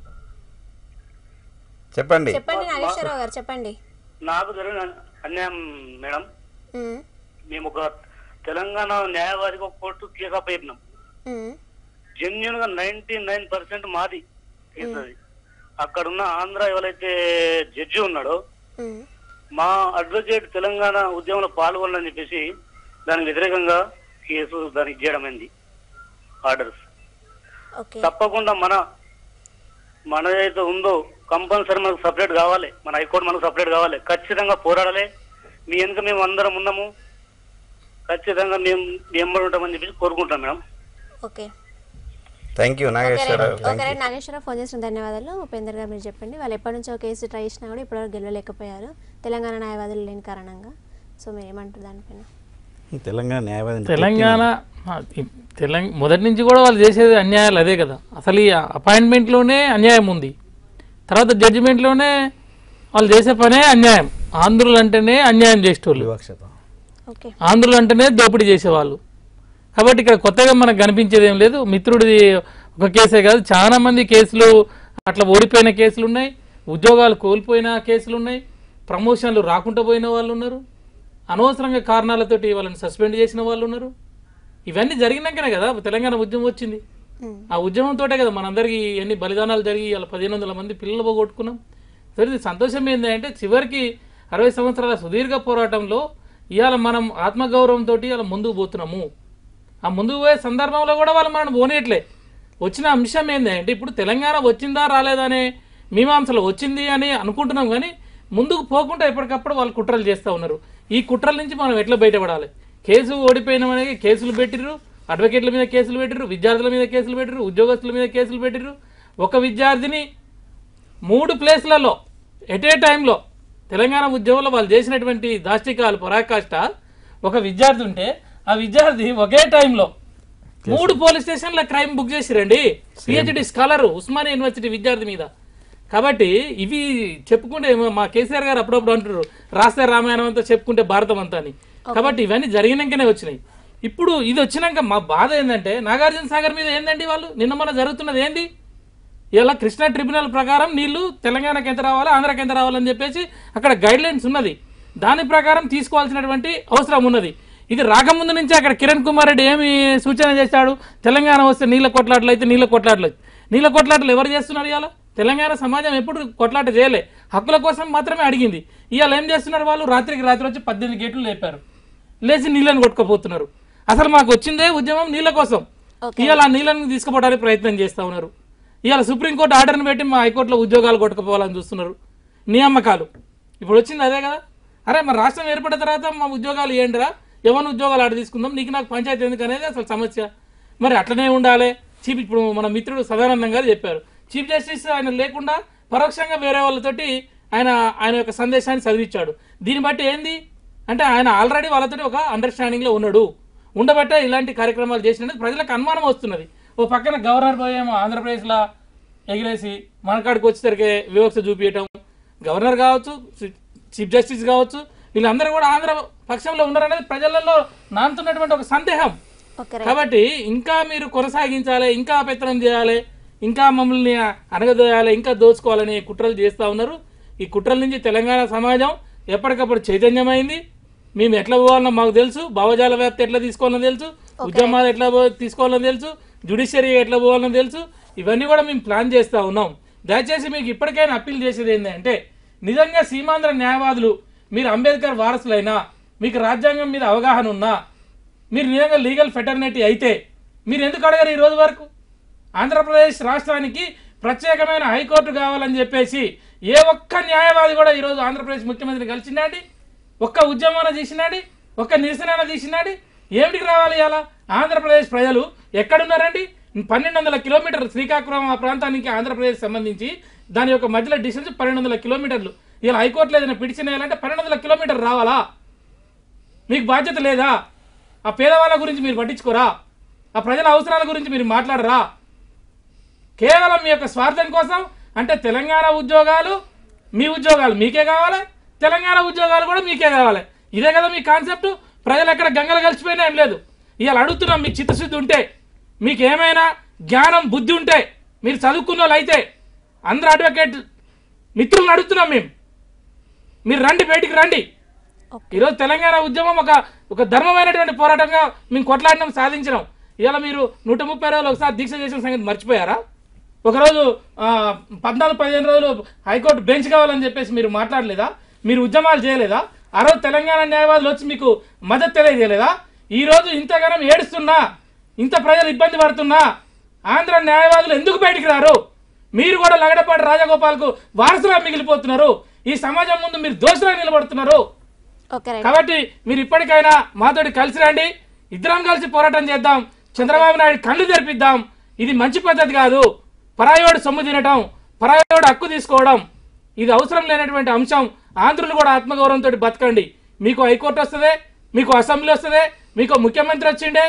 చెప్పండి చెప్పండి నాగేశ్వరరావు గారు చెప్పండి నాకు జరిగిన అన్యాయం మేడం ఉమ్, మేము ఒక తెలంగాణ న్యాయవాదికి ఒక కోర్టు కేసు అప్పయినాం ఉమ్, జెన్యున్ గా నైన్టీ నైన్ పర్సెంట్ మాది కేసు అది అక్కడ ఉన్న ఆంధ్ర ఎవరైతే జడ్జి ఉన్నాడో ఉమ్, మా అడ్వకేట్ తెలంగాణ ఉద్యమంలో పాల్గొనాలని చెప్పేసి దానికి వ్యతిరేకంగా కేసు దానికి చేయడం అయింది ఆర్డర్స్ ఓకే తప్పకుండా మన మన ఏదైతే ఉందో కంపల్సరీ మనకు సపరేట్ కావాలి మన హైకోర్టు మనకు సపరేట్ కావాలి ఖచ్చితంగా పోరాడాలి మీ వెనుక మేము అందరం ఉన్నాము ఖచ్చితంగా మేము ఎంబడి ఉంటామని చెప్పేసి కోరుకుంటాం madam okay thank you okay Nageswararao right okay right Nageswararao phone చేసిన ధన్యవాదాలు ఉపేందర్ గారు మీరు చెప్పండి వాళ్ళు ఎప్పటి నుంచో కేసు ట్రై చేసినా కూడా ఇప్పటివరకు గెలవలేకపోయారు తెలంగాణ న్యాయవాదులు లేని కారణంగా సో మీరు ఏమంటారు దానిపైన తెలంగాణ న్యాయవాది తెలంగాణ ఆ, ఈ తెలంగాణ మొదటి నుంచి కూడా వాళ్ళు చేసేది అన్యాయాలు అదే కదా అసలు ఈ అపాయింట్మెంట్లోనే అన్యాయం ఉంది తర్వాత జడ్జిమెంట్లోనే వాళ్ళు చేసే పనే అన్యాయం ఆంధ్రులు అంటేనే అన్యాయం చేసేటోళ్ళు వివక్షత ఓకే ఆంధ్రులు అంటేనే దోపిడీ చేసేవాళ్ళు కాబట్టి ఇక్కడ కొత్తగా మనకు కనిపించేది ఏం లేదు మిత్రుడిది ఒక కేసే కాదు చాలా మంది కేసులు అట్లా ఓడిపోయిన కేసులు ఉన్నాయి ఉద్యోగాలు కోల్పోయిన కేసులు ఉన్నాయి ప్రమోషన్లు రాకుండా పోయిన వాళ్ళు ఉన్నారు అనవసరంగా కారణాలతోటి వాళ్ళని సస్పెండ్ చేసిన వాళ్ళు ఉన్నారు ఇవన్నీ జరిగినాకనే కదా తెలంగాణ ఉద్యమం వచ్చింది ఆ ఉద్యమంతో కదా మనందరికీ ఎన్ని బలిదానాలు జరిగి ఇలా పదిహేను వందల మంది పిల్లలు పోగొట్టుకున్నాం సరే ఇది సంతోషం ఏంటంటే చివరికి అరవై సంవత్సరాల సుదీర్ఘ పోరాటంలో ఇవాళ మనం ఆత్మగౌరవంతో ఇవాళ ముందుకు పోతున్నాము ఆ ముందుకు పోయే సందర్భంలో కూడా వాళ్ళు మనం పోనీయట్లే వచ్చిన అంశం ఏంటంటే ఇప్పుడు తెలంగాణ వచ్చిందా రాలేదా అనే మీమాంసలు వచ్చింది అని అనుకుంటున్నాం కానీ ముందుకు పోకుండా ఎప్పటికప్పుడు వాళ్ళు కుట్రలు చేస్తూ ఉన్నారు ఈ కుట్రల నుంచి మనం ఎట్లా బయటపడాలి కేసు ఓడిపోయినామనే కేసులు పెట్టిర్రు అడ్వకేట్ల మీద కేసులు పెట్టిర్రు విద్యార్థుల మీద కేసులు పెట్టిర్రు ఉద్యోగస్తుల మీద కేసులు పెట్టిర్రు ఒక విద్యార్థిని మూడు ప్లేస్లలో ఎట్ ఏ టైంలో తెలంగాణ ఉద్యమంలో వాళ్ళు చేసినటువంటి దాష్టికాలు పరాకాష్ట ఒక విద్యార్థి ఉంటే ఆ విద్యార్థి ఒకే టైంలో మూడు పోలీస్ స్టేషన్ల క్రైమ్ బుక్ చేసిరండి పిహెచ్డి స్కాలర్ ఉస్మానియా యూనివర్సిటీ విద్యార్థి మీద కాబట్టి ఇవి చెప్పుకుంటే ఏమో మా కేసీఆర్ గారు అప్పుడప్పుడు అంటారు రాస్తే రామాయణం అంతా చెప్పుకుంటే భారతం అంతా అని కాబట్టి ఇవన్నీ జరిగినాకనే వచ్చినాయి ఇప్పుడు ఇది వచ్చినాక మా బాధ ఏంటంటే నాగార్జున సాగర్ మీద ఏందండి వాళ్ళు నిన్న మొన్న జరుగుతున్నది ఏంది ఇలా కృష్ణా ట్రిబ్యునల్ ప్రకారం నీళ్లు తెలంగాణకి ఎంత రావాలి ఆంధ్రాకి ఎంత రావాలని చెప్పేసి అక్కడ గైడ్ లైన్స్ ఉన్నది దాని ప్రకారం తీసుకోవాల్సినటువంటి అవసరం ఉన్నది ఇది రాకముందు నుంచి అక్కడ కిరణ్ కుమార్ రెడ్డి ఏమి సూచన చేశాడు తెలంగాణ వస్తే నీళ్ళ కొట్లాటలు అయితే నీళ్ళ కొట్లాటలు అయితే. నీళ్ళ కొట్లాటలు ఎవరు చేస్తున్నారు ఇవాళ తెలంగాణ సమాజం ఎప్పుడు కొట్లాట చేయలే హక్కుల కోసం మాత్రమే అడిగింది ఇవాళ ఏం చేస్తున్నారు వాళ్ళు రాత్రికి రాత్రి వచ్చి పద్దెనిమిది గేట్లు లేపారు లేచి నీళ్ళని కొట్టుకుపోతున్నారు అసలు మాకు వచ్చిందే ఉద్యమం నీళ్ళ కోసం ఇవాళ ఆ నీళ్ళని తీసుకుపోవడానికి ప్రయత్నం చేస్తా ఉన్నారు ఇవాళ సుప్రీంకోర్టు ఆర్డర్ని పెట్టి మా హైకోర్టులో ఉద్యోగాలు కొట్టుకుపోవాలని చూస్తున్నారు నియామకాలు ఇప్పుడు వచ్చింది అదే కదా అరే మరి రాష్ట్రం ఏర్పడిన తర్వాత మా ఉద్యోగాలు ఏంటిరా ఎవరిని ఉద్యోగాలు ఆడ తీసుకుందాం నీకు నాకు పంచాయతీ ఎందుకు అనేది అసలు సమస్య మరి అట్లనే ఉండాలి చీఫ్ ఇప్పుడు మన మిత్రుడు సదానందం గారు చెప్పారు చీఫ్ జస్టిస్ ఆయన లేకుండా పరోక్షంగా వేరే వాళ్ళతోటి ఆయన ఆయన యొక్క సందేశాన్ని చదివించాడు దీన్ని బట్టి ఏంది అంటే ఆయన ఆల్రెడీ వాళ్ళతోటి ఒక అండర్స్టాండింగ్లో ఉన్నాడు ఉండబట్టే ఇలాంటి కార్యక్రమాలు చేసినది ప్రజలకు అనుమానం వస్తున్నది ఓ పక్కన గవర్నర్ పోయేమో ఆంధ్రప్రదేశ్లో ఎగిరేసి మనకాడికి వచ్చేసరికి వివక్ష చూపించటం గవర్నర్ కావచ్చు చీ- చీఫ్ జస్టిస్ కావచ్చు వీళ్ళందరూ కూడా ఆంధ్ర పక్షంలో ఉన్నారనేది ప్రజలలో నానుతున్నటువంటి ఒక సందేహం ఓకే కాబట్టి ఇంకా మీరు కొనసాగించాలి ఇంకా పెత్తనం చేయాలి ఇంకా మమ్మల్ని అనగదోయాలి ఇంకా దోచుకోవాలని కుట్రలు చేస్తూ ఉన్నారు ఈ కుట్రల నుంచి తెలంగాణ సమాజం ఎప్పటికప్పుడు చైతన్యమైంది మేము ఎట్లా పోవాలన్నా మాకు తెలుసు భావజాల వ్యాప్తి ఎట్లా తీసుకోవాలనో తెలుసు ఉద్యమాలు ఎట్లా పో- తీసుకోవాలనో తెలుసు జుడిషియరీ ఎట్లా పోవాలనో తెలుసు ఇవన్నీ కూడా మేము ప్లాన్ చేస్తూ ఉన్నాం దయచేసి మీకు ఇప్పటికైనా అప్పీల్ చేసేది ఏంటంటే నిజంగా సీమాంధ్ర న్యాయవాదులు మీరు అంబేద్కర్ వారసులైనా మీకు రాజ్యాంగం మీద అవగాహన ఉన్నా మీరు నిజంగా లీగల్ ఫెటర్నిటీ అయితే మీరు ఎందుకు అడగరు ఈ రోజు వరకు ఆంధ్రప్రదేశ్ రాష్ట్రానికి ప్రత్యేకమైన హైకోర్టు కావాలని చెప్పేసి ఏ ఒక్క న్యాయవాది కూడా ఈరోజు ఆంధ్రప్రదేశ్ ముఖ్యమంత్రిని కలిసిండాడి ఒక్క ఉద్యమాన తీసినాడి ఒక్క నిరసన తీసినాడి ఏమిటికి రావాలి ఇలా ఆంధ్రప్రదేశ్ ప్రజలు ఎక్కడున్నారండి పన్నెండు వందల కిలోమీటర్లు శ్రీకాకుళం ఆ ప్రాంతానికి ఆంధ్రప్రదేశ్ సంబంధించి దాని యొక్క మధ్యలో డిస్టెన్స్ పన్నెండు వందల కిలోమీటర్లు ఇలా హైకోర్టులో ఏదైనా పిటిషన్ వేయాలంటే పన్నెండు వందల కిలోమీటర్ రావాలా మీకు బాధ్యత లేదా ఆ పేదవాళ్ళ గురించి మీరు పట్టించుకోరా ఆ ప్రజల అవసరాల గురించి మీరు మాట్లాడరా కేవలం మీ యొక్క స్వార్థం కోసం అంటే తెలంగాణ ఉద్యోగాలు మీ ఉద్యోగాలు మీకే కావాలి తెలంగాణ ఉద్యోగాలు కూడా మీకే కావాలి ఇదే కదా మీ కాన్సెప్ట్ ప్రజలు ఎక్కడ గంగలు కలిసిపోయినా ఏం లేదు ఇవాళ అడుగుతున్నాం మీకు చిత్తశుద్ధి ఉంటే మీకు ఏమైనా జ్ఞానం బుద్ధి ఉంటే మీరు చదువుకున్న వాళ్ళు అయితే అందరు అడ్వకేట్ మిత్రులను అడుగుతున్నాం మేము మీరు రండి బయటికి రండి ఈరోజు తెలంగాణ ఉద్యమం ఒక ఒక ధర్మమైనటువంటి పోరాటంగా మేము కొట్లాడినాం సాధించినాం ఇవాళ మీరు నూట ముప్పై రోజులు ఒకసారి దీక్ష చేసిన సంగతి మర్చిపోయారా ఒకరోజు ఆ, పద్నాలుగు పదిహేను రోజులు హైకోర్టు బెంచ్ కావాలని చెప్పేసి మీరు మాట్లాడలేదా మీరు ఉద్యమాలు చేయలేదా ఆ రోజు తెలంగాణ న్యాయవాదులు వచ్చి మీకు మద్దతు తెలియజేయలేదా ఈ రోజు ఇంతగానం ఏడుస్తున్నా ఇంత ప్రజలు ఇబ్బంది పడుతున్నా ఆంధ్ర న్యాయవాదులు ఎందుకు బయటికి రారు మీరు కూడా లగడపాటి రాజగోపాల్కు వారసులా మిగిలిపోతున్నారు ఈ సమాజం ముందు మీరు దోషులా నిలబడుతున్నారు ఓకే రైట్ కాబట్టి మీరు ఇప్పటికైనా మాతోటి కలిసి రండి ఇద్దరం కలిసి పోరాటం చేద్దాం చంద్రబాబు నాయుడు కళ్ళు తెరిపిద్దాం ఇది మంచి పద్ధతి కాదు పరాయోడు సొమ్ము తినటం పరాయోడు హక్కు తీసుకోవడం ఇది అవసరం లేనటువంటి అంశం ఆంధ్రులు కూడా ఆత్మగౌరవంతో బతకండి మీకు హైకోర్టు వస్తుంది మీకు అసెంబ్లీ వస్తుంది మీకు ముఖ్యమంత్రి వచ్చిండే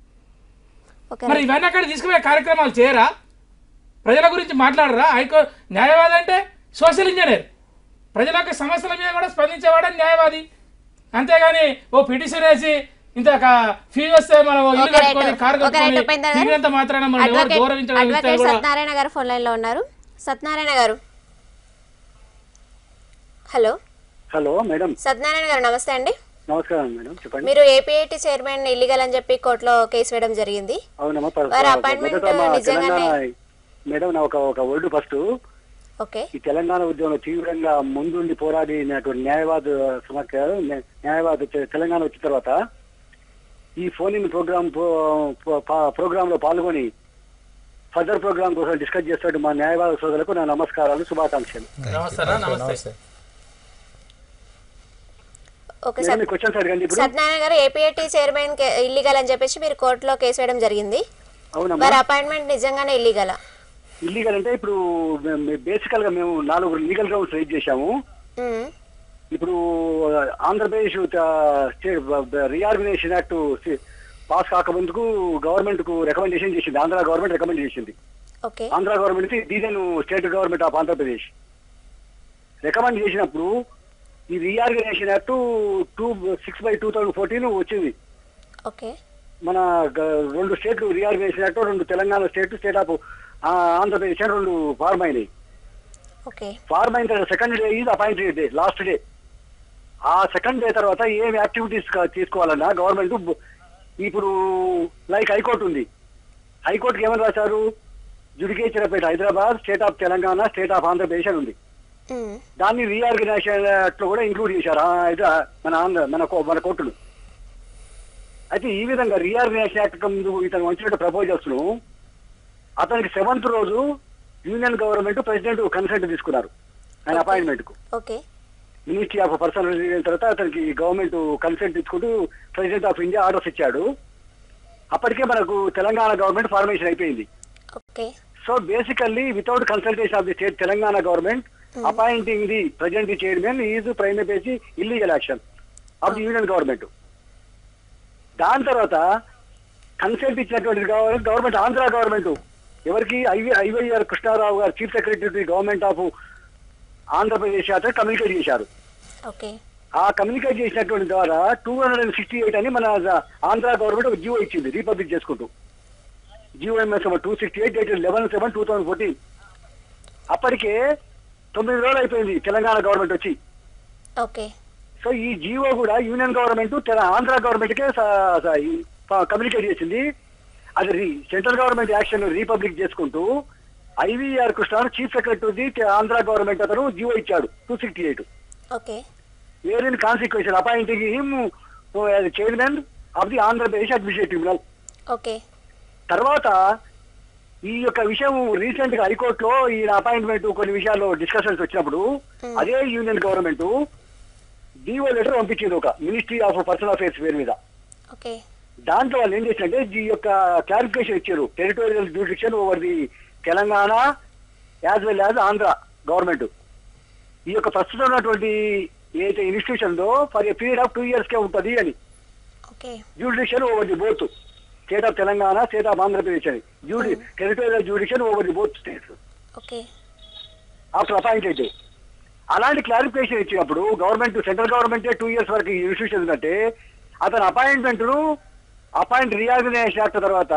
ఓకే మరి ఇవన్నీ అక్కడ తీసుకునే కార్యక్రమాలు చేయరా ప్రజల గురించి మాట్లాడరా హైకో న్యాయవాది అంటే సోషల్ ఇంజనీర్ ప్రజల యొక్క సమస్యల మీద కూడా స్పందించేవాడే న్యాయవాది అంతేగాని ఓ పిటిషన్ వేసి ఇంత ఫీ వస్తే మనం ఓ ఇల్లు ఓకే రైట్ కట్టుకొని కారు ఓకే రైట్ కట్టుకొని ఉపేందర్ గారు తిరిగినంత మాత్రాన మనం ఎవరు అడ్వకేట్ గౌరవించడం అడ్వకేట్ ఇస్తే కూడా సత్యనారాయణ గారు ఫోన్ లైన్లో ఉన్నారు సత్యనారాయణ గారు హలో హలో మేడం సత్యనారాయణ గారు నమస్తే అండి నమస్కారం మేడం చెప్పండి మీరు ఏపీఐటి చైర్మన్ ఇల్లీగల్ అని చెప్పి కోర్టులో కేసు వేయడం జరిగింది అవునమ్మా పర్- వారి appointment మొదట మా నిజంగానే- తెలంగాణ మేడం నా ఒక ఒక వర్డ్ ఫస్ట్ ఓకే ఈ తెలంగాణ ఉద్యమంలో తీవ్రంగా ముందుండి పోరాడినటువంటి న్యాయవాద సమస్య న్యా- న్యాయవాద తె- తెలంగాణ వచ్చిన తర్వాత ఈ ఫోన్ ఇన్ ప్రోగ్రామ్ ప్రోగ్రామ్ లో పాల్గొని ఫర్దర్ ప్రోగ్రామ్ కోసం డిస్కస్ చేస్తాడు మా న్యాయవాద సోదరులకు నా నమస్కారాలు శుభాకాంక్షలు నమస్తే నమస్తే ఓకే మేడం, మీ క్వశ్చన్స్ అడగండి ఇప్పుడు సత్యనారాయణ గారు ఏపీఐటి చైర్మన్ ఇల్లీగల్ అని చెప్పేసి మీరు కోర్టులో కేసు వేయడం జరిగింది అవునమ్మా వారి అపాయింట్మెంట్ నిజంగానే ఇల్లీగలా ఇల్లీగల్ అంటే ఇప్పుడు బేసికల్ గా మేము నాలుగు లీగల్ గ్రౌండ్స్ రైజ్ చేశాము మ్మ్. ఇప్పుడు Andhra Pradesh state reorganisation act pass కాకముందుకు గవర్నమెంట్ కు రికమెండేషన్ చేసింది ఆంధ్ర గవర్నమెంట్ రికమెండ్ చేసింది ఓకే ఆంధ్ర గవర్నమెంట్ దీని state government of Andhra Pradesh recommend చేసినప్పుడు ఈ reorganisation act two six by two thousand fourteen వచ్చింది ఓకే మన గ- రెండు స్టేట్లు రీఆర్గనైజేషన్ యాక్ట్ రెండు Telangana state state of Andhra Pradesh అని రెండు ఫార్మ్ అయినాయి ఓకే ఫార్మ్ అయిన తర్వాత సెకండ్ డే ఇది అపాయింటెడ్ డే లాస్ట్ డే ఆ సెకండ్ డే తర్వాత ఏం యాక్టివిటీస్ కా- తీసుకోవాలన్నా గవర్నమెంట్ బు- ఇప్పుడు లైక్ హైకోర్టు ఉంది హైకోర్టుకి ఏమని రాశారు జుడికేచరపేట Hyderabad state of Telangana state of Andhra Pradesh అని ఉంది మ్మ్. దాన్ని రీఆర్గనైజేషన్ లో కూడా ఇంక్లూడ్ చేశారు ఆ, ఇది, ఆ, మన ఆంధ్ర మన కో- మన కోర్టులు అయితే ఈ విధంగా రీఆర్గనైజేషన్ యాక్ట్ ముందు ఇతను వచ్చినట్టు ప్రపోజల్స్ ను అతనికి సెవెంత్ రోజు యూనియన్ గవర్నమెంట్ ప్రెసిడెంట్ కన్సెంట్ తీసుకున్నారు ఆయన అపాయింట్మెంట్ కు ఓకే మినిస్ట్రీ ఆఫ్ పర్సనల్ అయిన తర్వాత అతనికి గవర్నమెంట్ కన్సెంట్ తీసుకుంటూ ప్రెసిడెంట్ ఆఫ్ ఇండియా ఆర్డర్స్ ఇచ్చాడు అప్పటికే మనకు తెలంగాణ గవర్నమెంట్ ఫార్మేషన్ అయిపోయింది okay so basically without consultation of the state Telangana government appointing the present chairman is prima facie illegal action of the union government దాని తర్వాత కన్సల్ట్ ఇచ్చినటువంటి government Andhra government ఎవరికి IV IYR Krishnarao గారు chief secretary government of Andhra Pradesh అతను communicate చేశారు okay ఆ communicate చేసినటువంటి ద్వారా two hundred and sixty eight అని మన ఆంధ్ర గవర్నమెంట్ ఒక జియో ఇచ్చింది రీపబ్లిక్ చేసుకుంటూ GOMS two sixty eight dated eleven seven two thousand fourteen అప్పటికే తొమ్మిది రోజులు అయిపోయింది తెలంగాణ గవర్నమెంట్ వచ్చి ఓకే సో ఈ జియో కూడా యూనియన్ గవర్నమెంట్ తెల- ఆంధ్ర గవర్నమెంట్కే స- స- ఈ ప- కమ్యూనికేట్ చేసింది అది రీ- సెంట్రల్ గవర్నమెంట్ యాక్షన్ రీపబ్లిక్ చేసుకుంటూ IVR Krishna chief secretary Andhra government అతను జియో ఇచ్చాడు two sixty eight okay where in consequential appointing him chairman of the Andhra Pradesh administrative tribunal okay తర్వాత ఈ యొక్క విషయం రీసెంట్ గా హైకోర్టులో ఈ అపాయింట్మెంట్ కొన్ని విషయాల్లో డిస్కషన్స్ వచ్చినప్పుడు అదే యూనియన్ గవర్నమెంట్ డిఓ లెటర్ పంపించింది ఒక మినిస్ట్రీ ఆఫ్ పర్సనల్ అఫేర్స్ పేరు మీద ఓకే దాంట్లో వాళ్ళు ఏం చేసినట్టే ఈ యొక్క క్లారిఫికేషన్ ఇచ్చారు territorial jurisdiction over the Telangana as well as Andhra government ఈ యొక్క ప్రస్తుతం ఉన్నటువంటి ఏదైతే institution though for a period of two years కే ఉంటుంది అని okay jurisdiction over the both state of Telangana state of Andhra Pradesh అని జ్యూడి territorial jurisdiction over the both states okay after appointed అలాంటి క్లారిఫికేషన్ ఇచ్చినప్పుడు గవర్నమెంట్ సెంట్రల్ గవర్నమెంటే టూ ఇయర్స్ వరకు institution అంటే అతని అపాయింట్మెంట్ అపాయింట్ రీఆర్గనైజేషన్ యాక్ట్ తర్వాత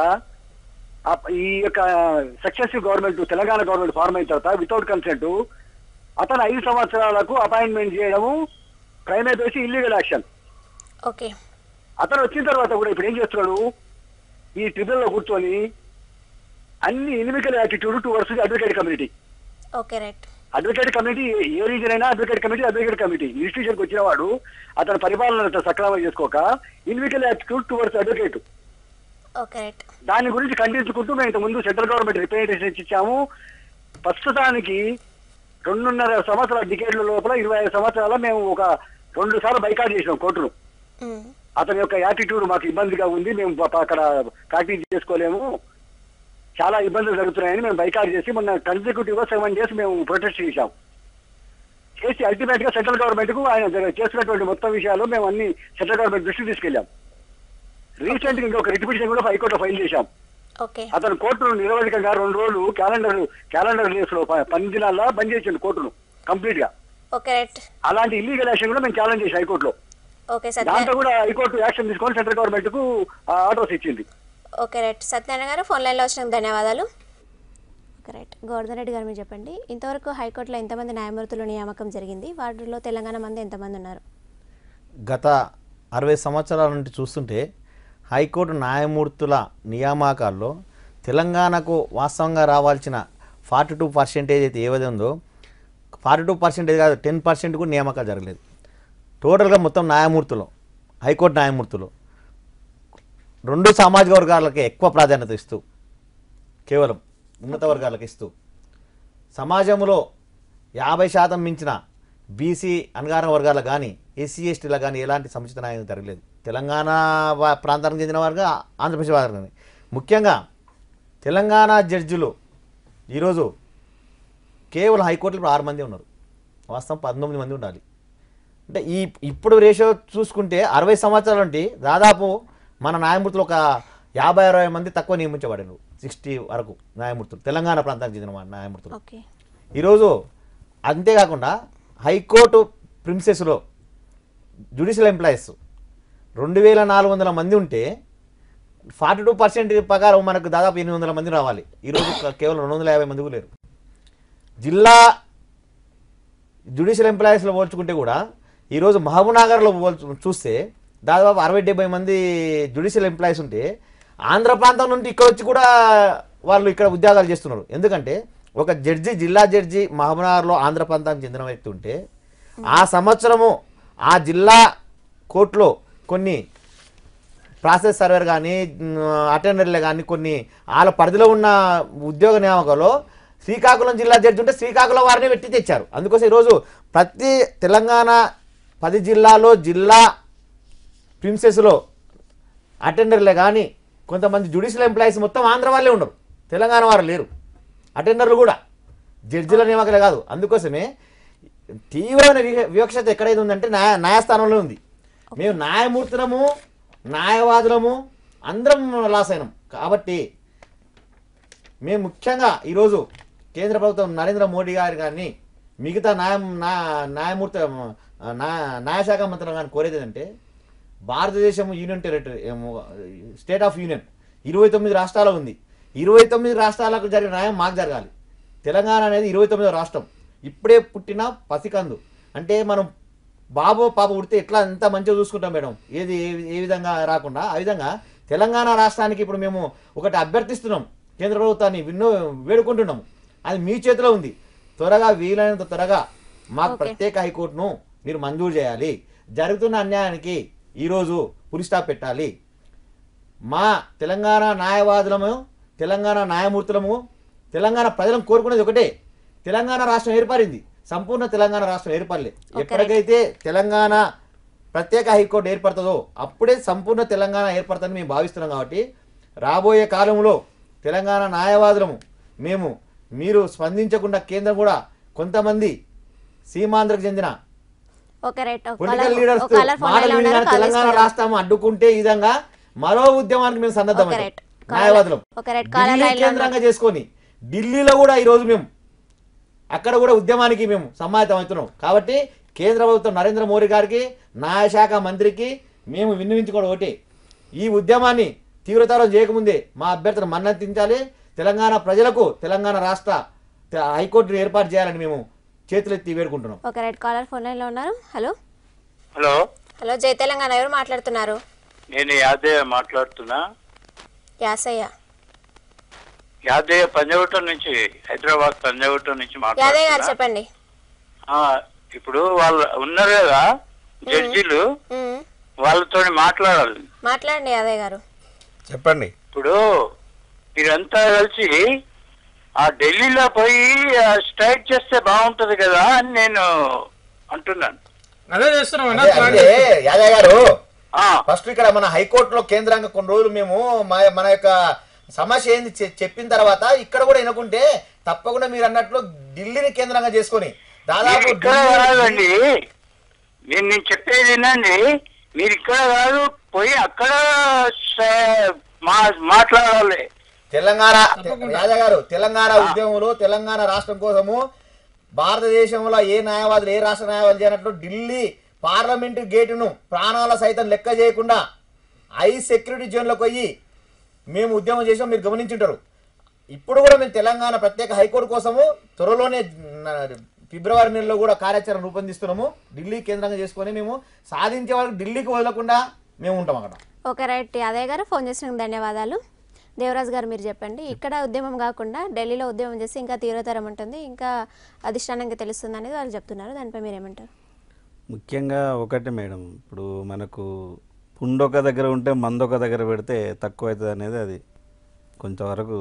అప్- ఈ యొక్క successive government Telangana government form అయిన తర్వాత వితౌట్ కన్సెంట్ అతను ఐదు సంవత్సరాలకు అపాయింట్మెంట్ చేయడము ప్రైమే బేసి ఇల్లీగల్ యాక్షన్ ఓకే అతను వచ్చిన తర్వాత కూడా ఇప్పుడు ఏం చేస్తున్నాడు ఈ ట్రిబ్యునల్ లో కూర్చొని అన్ని inimical attitude to versus advocate community okay right advocate committee ఏ రీజన్ అయినా అడ్వకేట్ కమిటీ అడ్వకేట్ కమిటీ ఇన్స్టిట్యూషన్కి వచ్చిన వాడు అతని పరిపాలన సక్రమంగా చేసుకోక inimical attitude towards advocate okay right దాని గురించి ఖండించుకుంటూ మేము ఇంతకుముందు సెంట్రల్ గవర్నమెంట్ రిప్రజెంటేషన్ ఇచ్చాము ప్రస్తుతానికి రెండున్నర సంవత్సరాల డికేట్ల లోపల ఇరవై ఐదు సంవత్సరాల మేము ఒక రెండు సార్లు బైకాట్ చేసినాం కోర్టును మ్మ్. అతని యొక్క యాటిట్యూడ్ మాకు ఇబ్బందిగా ఉంది మేము ప- అక్కడ ప్రాక్టీస్ చేసుకోలేము చాలా ఇబ్బందులు జరుగుతున్నాయని మేము బైకాట్ చేసి మొన్న కన్సిక్యూటివ్ గా సెవెన్ డేస్ మేము ప్రొటెస్ట్ చేశాం చేసి అల్టిమేట్ గా సెంట్రల్ గవర్నమెంట్ కు ఆయన జర- చేస్తున్నటువంటి మొత్తం విషయాలు మేము అన్ని సెంట్రల్ గవర్నమెంట్ దృష్టికి తీసుకెళ్ళాం రీసెంట్ గా ఇంకొక రిటిపిటిషన్ కూడా హైకోర్టులో ఫైల్ చేశాం ఓకే అతను కోర్టును నిరవధికంగా రెండు రోజులు క్యాలెండర్ క్యాలెండర్ డేస్ లో ప- పని దినాల్లో బంద్ చేసిండు కోర్టును కంప్లీట్ గా ఓకే రైట్ అలాంటి ఇల్లీగల్ యాక్షన్ కూడా మేము ఛాలెంజ్ చేసి హైకోర్టులో ఓకే దాంతో సత్య కూడా హైకోర్టు యాక్షన్ తీసుకొని సెంట్రల్ గవర్నమెంట్ కు ఆర్డర్స్ ఇచ్చింది ఓకే రైట్ సత్యనారాయణ గారు ఫోన్ లైన్లో వచ్చినందుకు ధన్యవాదాలు ఓకే రైట్ గోవర్ధన్ రెడ్డి గారు మీరు చెప్పండి ఇంతవరకు హైకోర్టులో ఎంతమంది న్యాయమూర్తుల నియామకం జరిగింది వాటిలో తెలంగాణ మంది ఎంతమంది ఉన్నారు గత అరవై సంవత్సరాల నుండి చూస్తుంటే హైకోర్టు న్యాయమూర్తుల నియామకాల్లో తెలంగాణకు వాస్తవంగా రావాల్సిన ఫార్టీ టూ పర్సెంటేజ్ అయితే ఏవైతే ఉందో ఫార్టీ టూ పర్సెంటేజ్ కాదు టెన్ పర్సెంట్ కూడా నియామకాలు జరగలేదు టోటల్గా మొత్తం న్యాయమూర్తులు హైకోర్టు న్యాయమూర్తులు రెండు సామాజిక వర్గాలకే ఎక్కువ ప్రాధాన్యత ఇస్తూ కేవలం ఉన్నత వర్గాలకు ఇస్తూ సమాజంలో యాభై శాతం మించిన బీసీ అణగారిన వర్గాలకు కానీ ఎస్సీ ఎస్టీలకు కానీ ఎలాంటి సముచిత న్యాయం జరగలేదు తెలంగాణ వా- ప్రాంతానికి చెందిన వారుగా ఆంధ్రప్రదేశ్ వారు కానీ ముఖ్యంగా తెలంగాణ జడ్జిలు ఈరోజు కేవలం హైకోర్టులో ఇప్పుడు ఆరు మంది ఉన్నారు వాస్తవం పంతొమ్మిది మంది ఉండాలి అంటే ఈ ఇప్పుడు రేషియో చూసుకుంటే అరవై సంవత్సరాల నుండి దాదాపు మన న్యాయమూర్తులు ఒక యాభై అరవై మంది తక్కువ నియమించబడారు సిక్స్టీ వరకు న్యాయమూర్తులు తెలంగాణ ప్రాంతానికి చెందిన మా న్యాయమూర్తులు ఓకే ఈరోజు అంతేకాకుండా హైకోర్టు ప్రిన్సెస్లో జ్యుడిషియల్ ఎంప్లాయీస్ రెండు వేల నాలుగు వందల మంది ఉంటే ఫార్టీ టూ పర్సెంట్ ప్రకారం మనకు దాదాపు ఎనిమిది వందల మంది రావాలి ఈరోజు క- కేవలం రెండు వందల యాభై మంది కూడా లేరు జిల్లా జ్యుడిషియల్ ఎంప్లాయీస్లో పోల్చుకుంటే కూడా ఈరోజు మహబూబ్నగర్లో పోల్చు చూస్తే దాదాపు అరవై డెబ్బై మంది జ్యుడిషియల్ ఎంప్లాయీస్ ఉంటే ఆంధ్ర ప్రాంతం నుండి ఇక్కడ వచ్చి కూడా వాళ్ళు ఇక్కడ ఉద్యోగాలు చేస్తున్నారు ఎందుకంటే ఒక జడ్జి జిల్లా జడ్జి మహబూబ్నగర్లో ఆంధ్ర ప్రాంతానికి చెందిన వ్యక్తి ఉంటే ఆ సంవత్సరము ఆ జిల్లా కోర్టులో కొన్ని ప్రాసెస్ సర్వర్ కానీ అటెండర్లే కానీ కొన్ని వాళ్ళ పరిధిలో ఉన్న ఉద్యోగ నియామకంలో శ్రీకాకుళం జిల్లా జడ్జి ఉంటే శ్రీకాకుళం వారిని పెట్టి తెచ్చారు అందుకోసం ఈరోజు ప్రతి తెలంగాణ పది జిల్లాలో జిల్లా ప్రిన్సెస్లో అటెండర్లే కానీ కొంతమంది జుడిషియల్ ఎంప్లాయీస్ మొత్తం ఆంధ్ర వాళ్ళే ఉన్నారు తెలంగాణ వారు లేరు అటెండర్లు కూడా జడ్జిల నియామకాలే కాదు అందుకోసమే తీవ్రమైన వివ- వివక్షత ఎక్కడైతే ఉందంటే న్యాయ న్యాయస్థానంలో ఉంది మేము న్యాయమూర్తులము న్యాయవాదులము అందరం లాస్ అయినాం కాబట్టి మేము ముఖ్యంగా ఈరోజు కేంద్ర ప్రభుత్వం నరేంద్ర మోడీ గారు కానీ మిగతా న్యాయ న్యాయ- న్యాయమూర్తి న్యాయ న్యాయశాఖ మంత్రులు కానీ కోరేది ఏంటంటే భారతదేశం యూనియన్ టెరిటరీ ఏమో, స్టేట్ ఆఫ్ యూనియన్ ఇరవై తొమ్మిది రాష్ట్రాలు ఉంది ఇరవై తొమ్మిది రాష్ట్రాలకు జరిగిన న్యాయం మాకు జరగాలి తెలంగాణ అనేది ఇరవై తొమ్మిదో రాష్ట్రం ఇప్పుడే పుట్టిన పసికందు అంటే మనం బాబు పాప ఉడితే ఎట్లా ఎంత మంచిగా చూసుకుంటాం మేడం ఏది ఏ- ఏ విధంగా రాకుండా ఆ విధంగా తెలంగాణ రాష్ట్రానికి ఇప్పుడు మేము ఒకటి అభ్యర్థిస్తున్నాం కేంద్ర ప్రభుత్వాన్ని విన్నో వేడుకుంటున్నాము అది మీ చేతిలో ఉంది త్వరగా వీలైనంత త్వరగా మాకు Okay. ప్రత్యేక హైకోర్టును మీరు మంజూరు చేయాలి జరుగుతున్న అన్యాయానికి ఈరోజు పులి స్టాప్ పెట్టాలి మా తెలంగాణ న్యాయవాదులము తెలంగాణ న్యాయమూర్తులము తెలంగాణ ప్రజలను కోరుకునేది ఒకటే తెలంగాణ రాష్ట్రం ఏర్పడింది సంపూర్ణ తెలంగాణ రాష్ట్రం ఏర్పడలే ఎప్పటికైతే తెలంగాణ ప్రత్యేక హైకోర్టు ఏర్పడుతుందో అప్పుడే సంపూర్ణ తెలంగాణ ఏర్పడుతుందని మేము భావిస్తున్నాం కాబట్టి రాబోయే కాలంలో తెలంగాణ న్యాయవాదులము మేము మీరు స్పందించకుండా కేంద్రం కూడా కొంతమంది సీమాంధ్రకు చెందిన ఓకే రైట్ ఒక పొలిటికల్ కాలర్ లీడర్స్ ఒక కాలర్ ఫోన్ మాటలు లైన్లో విని ఉన్నారు కానీ కాల్ తెలంగాణ తీసుకుందాం. రాష్ట్రం అడ్డుకుంటే ఈ విధంగా మరో ఉద్యమానికి మేము సన్నద్ధం ఓకే రైట్ న్యాయవాదులం ఓకే రైట్ కాలర్ ఢిల్లీ లైన్లో ఉన్నారు. కేంద్రంగా చేసుకొని ఢిల్లీలో కూడా ఈరోజు మేము అక్కడ కూడా ఉద్యమానికి మేము సమాయత్తం అవుతున్నాం కాబట్టి కేంద్ర ప్రభుత్వం నరేంద్ర మోడీ గారికి న్యాయశాఖ మంత్రికి మేము విన్నవించుకోవడం ఒకటి ఈ ఉద్యమాన్ని తీవ్రతరం చేయకముందే మా అభ్యర్థులను మన్నతించాలి తెలంగాణ ప్రజలకు తెలంగాణ రాష్ట్ర త- హైకోర్టును ఏర్పాటు చేయాలని మేము చేతులెత్తి వేడుకుంటున్నాం ఓకే రైట్ కాలర్ ఫోన్ లైన్లో ఉన్నారు హలో హలో హలో జై తెలంగాణ ఎవరు మాట్లాడుతున్నారు నేను యాదయ్య మాట్లాడుతున్నా యాసయ్య యాదయ్య పంజగుట్టం నుంచి హైదరాబాద్ పంజగుట్టం నుంచి యాదయ్య గారు మాట్లాడుతున్నా చెప్పండి ఆ, ఇప్పుడు వాళ్ళు ఉన్నారు కదా జడ్జీలు మ్మ్. వాళ్ళతో మాట్లాడాలి మాట్లాడండి యాదయ్య గారు చెప్పండి ఇప్పుడు మీరంతా కలిసి ఆ ఢిల్లీలో పోయి స్ట్రైక్ చేస్తే బాగుంటది కదా అని నేను అంటున్నాను అదే చేస్తున్నాం అదే అంటే యాదయ్య గారు ఆ, ఫస్ట్ ఇక్కడ మన హైకోర్టులో కేంద్రంగా కొన్ని రోజులు మేము మా- మన యొక్క సమస్య ఏంది చె- చెప్పిన తర్వాత ఇక్కడ కూడా వినకుంటే తప్పకుండా మీరు అన్నట్లు ఢిల్లీని కేంద్రంగా చేసుకొని దాదాపు మీరు ఇక్కడ ఢిల్లీ- కాదండి నేను నేను చెప్పేది వినండి మీరు ఇక్కడ కాదు పోయి అక్కడ స- మా- మాట్లాడాలి తెలంగాణ యాదవ్ గారు తెలంగాణ ఉద్యమంలో తెలంగాణ రాష్ట్రం కోసము భారతదేశంలో ఏ న్యాయవాదులు ఏ రాష్ట్ర న్యాయవాదులు చేయనట్లు ఢిల్లీ పార్లమెంటు గేటును ప్రాణాల సైతం లెక్క చేయకుండా హై సెక్యూరిటీ జోన్లోకి పోయి మేము ఉద్యమం చేసాం మీరు గమనించుంటారు ఇప్పుడు కూడా మేము తెలంగాణ ప్రత్యేక హైకోర్టు కోసము త్వరలోనే న- ఫిబ్రవరి నెలలో కూడా కార్యాచరణ రూపొందిస్తున్నాము ఢిల్లీ కేంద్రంగా చేసుకొని మేము సాధించే వాళ్ళకి ఢిల్లీకి వదలకుండా మేము ఉంటాం అక్కడ ఓకే రైట్ యాదయ్య గారు ఫోన్ చేసినందుకు ధన్యవాదాలు దేవరాజ్ గారు మీరు చెప్పండి ఇక్కడ ఉద్యమం కాకుండా ఢిల్లీలో ఉద్యమం చేస్తే ఇంకా తీవ్రతరం ఉంటుంది ఇంకా అధిష్టానంగా తెలుస్తుంది అనేది వాళ్ళు చెప్తున్నారు దానిపై మీరు ఏమంటారు ముఖ్యంగా ఒకటి మేడం ఇప్పుడు మనకు పుండొక దగ్గర ఉంటే మందొక దగ్గర పెడితే తక్కువ అవుతుంది అనేది అది కొంతవరకు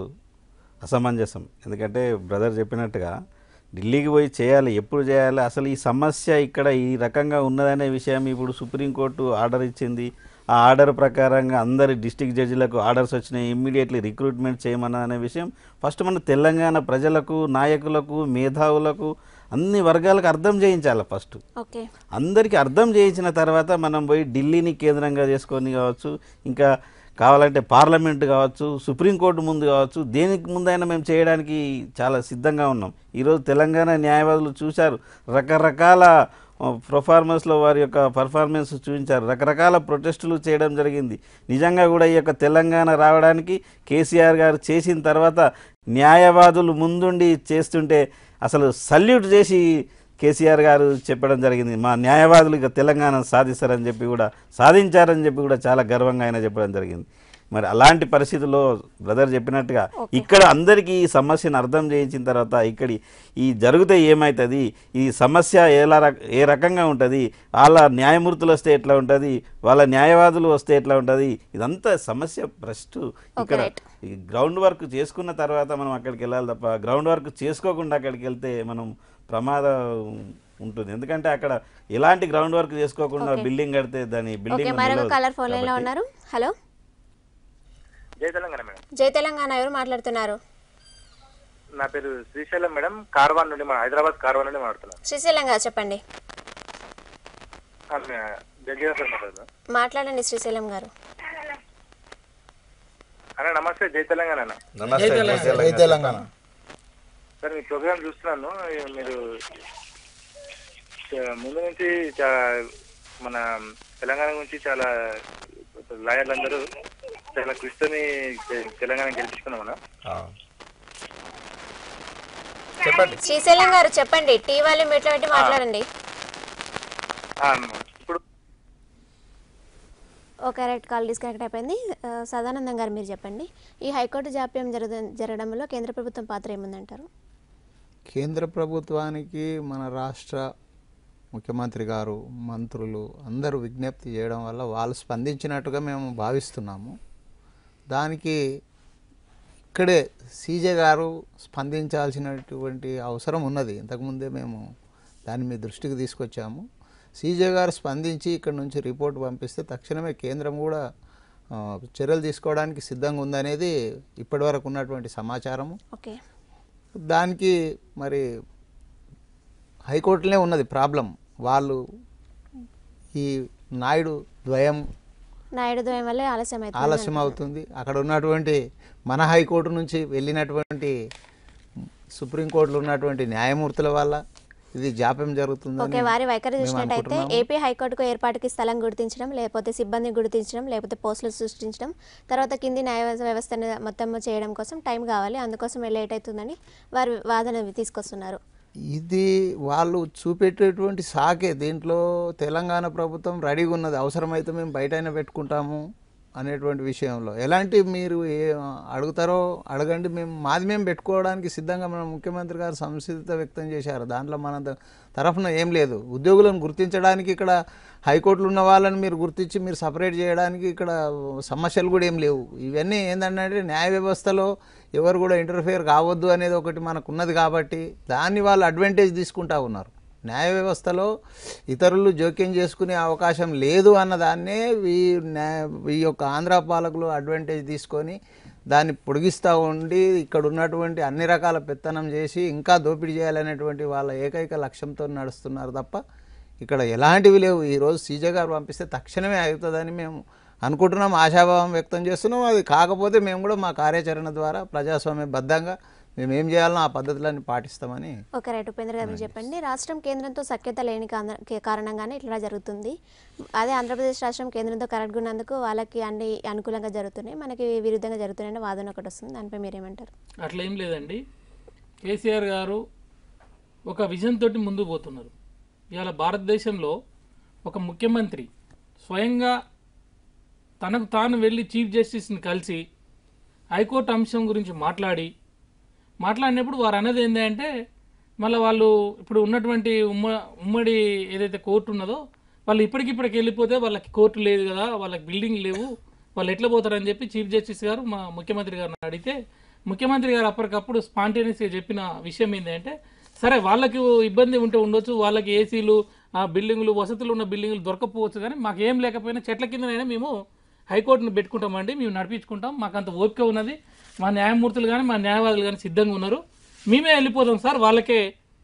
అసమంజసం ఎందుకంటే బ్రదర్ చెప్పినట్టుగా ఢిల్లీకి పోయి చేయాలి ఎప్పుడు చేయాలి అసలు ఈ సమస్య ఇక్కడ ఈ రకంగా ఉన్నదనే విషయం ఇప్పుడు సుప్రీంకోర్టు ఆర్డర్ ఇచ్చింది ఆ ఆర్డర్ ప్రకారంగా అందరి డిస్టిక్ జడ్జిలకు ఆర్డర్స్ వచ్చినాయి ఇమ్మీడియట్లీ రిక్రూట్మెంట్ చేయమన్న అనే విషయం ఫస్ట్ మన తెలంగాణ ప్రజలకు నాయకులకు మేధావులకు అన్ని వర్గాలకు అర్థం చేయించాలి ఫస్ట్ ఓకే అందరికీ అర్థం చేయించిన తర్వాత మనం పోయి ఢిల్లీని కేంద్రంగా చేసుకొని కావచ్చు ఇంకా కావాలంటే పార్లమెంట్ కావచ్చు సుప్రీంకోర్టు ముందు కావచ్చు దేనికి ముందైనా మేము చేయడానికి చాలా సిద్ధంగా ఉన్నాం ఈరోజు తెలంగాణ న్యాయవాదులు చూశారు రకరకాల ప్రొఫార్మెన్స్లో వారి యొక్క పర్ఫార్మెన్స్ చూపించారు రకరకాల ప్రొటెస్టులు చేయడం జరిగింది నిజంగా కూడా ఈ యొక్క తెలంగాణ రావడానికి కేసీఆర్ గారు చేసిన తర్వాత న్యాయవాదులు ముందుండి చేస్తుంటే అసలు సల్యూట్ చేసి కేసీఆర్ గారు చెప్పడం జరిగింది మా న్యాయవాదులు ఇక తెలంగాణ సాధిస్తారని చెప్పి కూడా సాధించారని చెప్పి కూడా చాలా గర్వంగా ఆయన చెప్పడం జరిగింది మరి అలాంటి పరిస్థితుల్లో బ్రదర్ చెప్పినట్టుగా ఇక్కడ అందరికీ ఈ సమస్యను అర్థం చేయించిన తర్వాత ఇక్కడి ఈ జరిగితే ఏమవుతుంది ఈ సమస్య ఎలా రక- ఏ రకంగా ఉంటుంది వాళ్ళ న్యాయమూర్తులు వస్తే ఎట్లా ఉంటుంది వాళ్ళ న్యాయవాదులు వస్తే ఎట్లా ఉంటుంది ఇదంతా సమస్య ఫస్ట్ ఇక్కడ right. ఈ గ్రౌండ్ వర్క్ చేసుకున్న తర్వాత మనం అక్కడికి వెళ్ళాలి తప్ప గ్రౌండ్ వర్క్ చేసుకోకుండా అక్కడికి వెళ్తే మనం ప్రమాదం ఉంటుంది ఎందుకంటే అక్కడ ఎలాంటి గ్రౌండ్ వర్క్ చేసుకోకుండా Okay. బిల్డింగ్ కడితే దాని ఓకే బిల్డింగ్ మరొక కలర్ ఫోన్ లైన్లో ఉన్నారు హలో జై తెలంగాణ మేడం జై తెలంగాణ ఎవరు మాట్లాడుతున్నారు నా పేరు శ్రీశైలం మేడం కార్వాన్ నుండి మా హైదరాబాద్ కార్వాన్ నుండి మాట్లాడుతున్నాను శ్రీశైలం గారు చెప్పండి ఆ, మే- జగ్గిన సార్ మాట్లాడుతున్నాను మాట్లాడండి శ్రీశైలం గారు అన్న నమస్తే జై తెలంగాణ అన్న నమస్తే జై తెలంగాణ సార్ మీ ప్రోగ్రామ్ చూస్తున్నాను మీరు చ- ముందు నుంచి చా- మన తెలంగాణ గురించి చాలా లాయర్లు అందరూ చాలా కృషితోని తె- తెలంగాణ గెలిపించుకున్నాం అన్న చెప్పండి శ్రీశైలం గారు చెప్పండి టీ వాళ్ళు మీట్లో పెట్టి మాట్లాడండి ఆ, ఇప్పుడు ఓకే రైట్ కాల్ డిస్కనెక్ట్ అయిపోయింది ఆ, సదానందం గారు మీరు చెప్పండి ఈ హైకోర్టు జాప్యం జరగ జరగడంలో కేంద్ర ప్రభుత్వం పాత్ర ఏముందంటారు కేంద్ర ప్రభుత్వానికి మన రాష్ట్ర ముఖ్యమంత్రి గారు మంత్రులు అందరూ విజ్ఞప్తి చేయడం వల్ల వాళ్ళు స్పందించినట్టుగా మేము భావిస్తున్నాము దానికి ఇక్కడే సీజే గారు స్పందించాల్సినటువంటి అవసరం ఉన్నది ఇంతకుముందే మేము దాన్ని మీ దృష్టికి తీసుకొచ్చాము సీజే గారు స్పందించి ఇక్కడ నుంచి రిపోర్ట్ పంపిస్తే తక్షణమే కేంద్రం కూడా ఆ, చర్యలు తీసుకోవడానికి సిద్ధంగా ఉందనేది ఇప్పటివరకు ఉన్నటువంటి సమాచారము ఓకే దానికి మరి హైకోర్టులోనే ఉన్నది ప్రాబ్లం వాళ్ళు ఈ నాయుడు ద్వయం నాయుడు ద్వయం వల్ల ఆలస్యం అవుతుంది ఆలస్యం అవుతుంది అక్కడ ఉన్నటువంటి మన హైకోర్టు నుంచి వెళ్ళినటువంటి సుప్రీంకోర్టులో ఉన్నటువంటి న్యాయమూర్తుల వల్ల ఇది జాప్యం జరుగుతుందని ఓకే వారి వైఖరి మేము చూసినట్టయితే అనుకుంటున్నాము. ఏపీ హైకోర్టుకు ఏర్పాటుకి స్థలం గుర్తించడం లేకపోతే సిబ్బంది గుర్తించడం లేకపోతే పోస్టులు సృష్టించడం తర్వాత కింది న్యాయ వ్యవస్థను మొత్తం చేయడం కోసం టైం కావాలి అందుకోసం లేట్ అవుతుందని వారు వాదన తీసుకొస్తున్నారు ఇది వాళ్ళు చూపెట్టేటువంటి సాకే దీంట్లో తెలంగాణ ప్రభుత్వం రెడీగా ఉన్నది అవసరమైతే మేము బయటైనా పెట్టుకుంటాము అనేటువంటి విషయంలో ఎలాంటి మీరు ఏ అడుగుతారో అడగండి మేము మాది మేము పెట్టుకోవడానికి సిద్ధంగా మన ముఖ్యమంత్రి గారు సంసిద్ధత వ్యక్తం చేశారు దాంట్లో మన త- తరఫున ఏం లేదు ఉద్యోగులను గుర్తించడానికి ఇక్కడ హైకోర్టులో ఉన్న వాళ్ళని మీరు గుర్తించి మీరు సపరేట్ చేయడానికి ఇక్కడ సమస్యలు కూడా ఏం లేవు ఇవన్నీ ఏంటంటే న్యాయ వ్యవస్థలో ఎవరు కూడా ఇంటర్ఫియర్ కావద్దు అనేది ఒకటి మనకు ఉన్నది కాబట్టి దాన్ని వాళ్ళు అడ్వాంటేజ్ తీసుకుంటా ఉన్నారు న్యాయ వ్యవస్థలో ఇతరులు జోక్యం చేసుకునే అవకాశం లేదు అన్న దాన్నే ఈ న్యాయ ఈ యొక్క ఆంధ్ర పాలకులు అడ్వాంటేజ్ తీసుకొని దాన్ని పొడిగిస్తూ ఉండి ఇక్కడ ఉన్నటువంటి అన్ని రకాల పెత్తనం చేసి ఇంకా దోపిడీ చేయాలనేటువంటి వాళ్ళ ఏకైక లక్ష్యంతో నడుస్తున్నారు తప్ప ఇక్కడ ఎలాంటివి లేవు ఈరోజు సీజే గారు పంపిస్తే తక్షణమే అవుతుందని మేము అనుకుంటున్నాం ఆశాభావం వ్యక్తం చేస్తున్నాం అది కాకపోతే మేము కూడా మా కార్యాచరణ ద్వారా ప్రజాస్వామ్య బద్ధంగా మేము ఏం చేయాలనో ఆ పద్ధతులన్నీ పాటిస్తామని ఓకే రైట్ ఉపేంద్ర గారు మీరు చెప్పండి రాష్ట్రం కేంద్రంతో సఖ్యత లేని కాన- కే- కారణంగానే ఇట్లా జరుగుతుంది అదే ఆంధ్రప్రదేశ్ రాష్ట్రం కేంద్రంతో కరెక్ట్గా ఉన్నందుకు వాళ్ళకి అన్ని అనుకూలంగా జరుగుతున్నాయి మనకి విరుద్ధంగా జరుగుతున్నాయని వాదన ఒకటి వస్తుంది దానిపై మీరేమంటారు అట్లా ఏం లేదండి కేసీఆర్ గారు ఒక విజన్ తోటి ముందుకు పోతున్నారు ఇవాళ భారతదేశంలో ఒక ముఖ్యమంత్రి స్వయంగా తనకు తాను వెళ్ళి చీఫ్ జస్టిస్ని కలిసి హైకోర్టు అంశం గురించి మాట్లాడి మాట్లాడినప్పుడు వారు అన్నది ఏంటంటే మళ్ళీ వాళ్ళు ఇప్పుడు ఉన్నటువంటి ఉమ్మ ఉమ్మడి ఏదైతే కోర్టు ఉన్నదో వాళ్ళు ఇప్పటికిప్పటికి వెళ్ళిపోతే వాళ్ళకి కోర్టు లేదు కదా వాళ్ళకి బిల్డింగ్ లేవు వాళ్ళు ఎట్లా పోతారని చెప్పి చీఫ్ జస్టిస్ గారు మా ముఖ్యమంత్రి గారిని అడిగితే ముఖ్యమంత్రి గారు అప్పటికప్పుడు స్పాంటేనియస్గా చెప్పిన విషయం ఏంటంటే సరే వాళ్ళకి ఇబ్బంది ఉంటే ఉండొచ్చు వాళ్ళకి ఏసీలు ఆ బిల్డింగులు వసతులు ఉన్న బిల్డింగులు దొరకపోవచ్చు కానీ మాకు ఏం లేకపోయినా చెట్ల కిందనైనా మేము హైకోర్టును పెట్టుకుంటామండి మేము నడిపించుకుంటాం మాకు అంత ఓపిక ఉన్నది మా న్యాయమూర్తులు కానీ మా న్యాయవాదులు కానీ సిద్ధంగా ఉన్నారు మేమే వెళ్ళిపోదాం సార్ వాళ్ళకే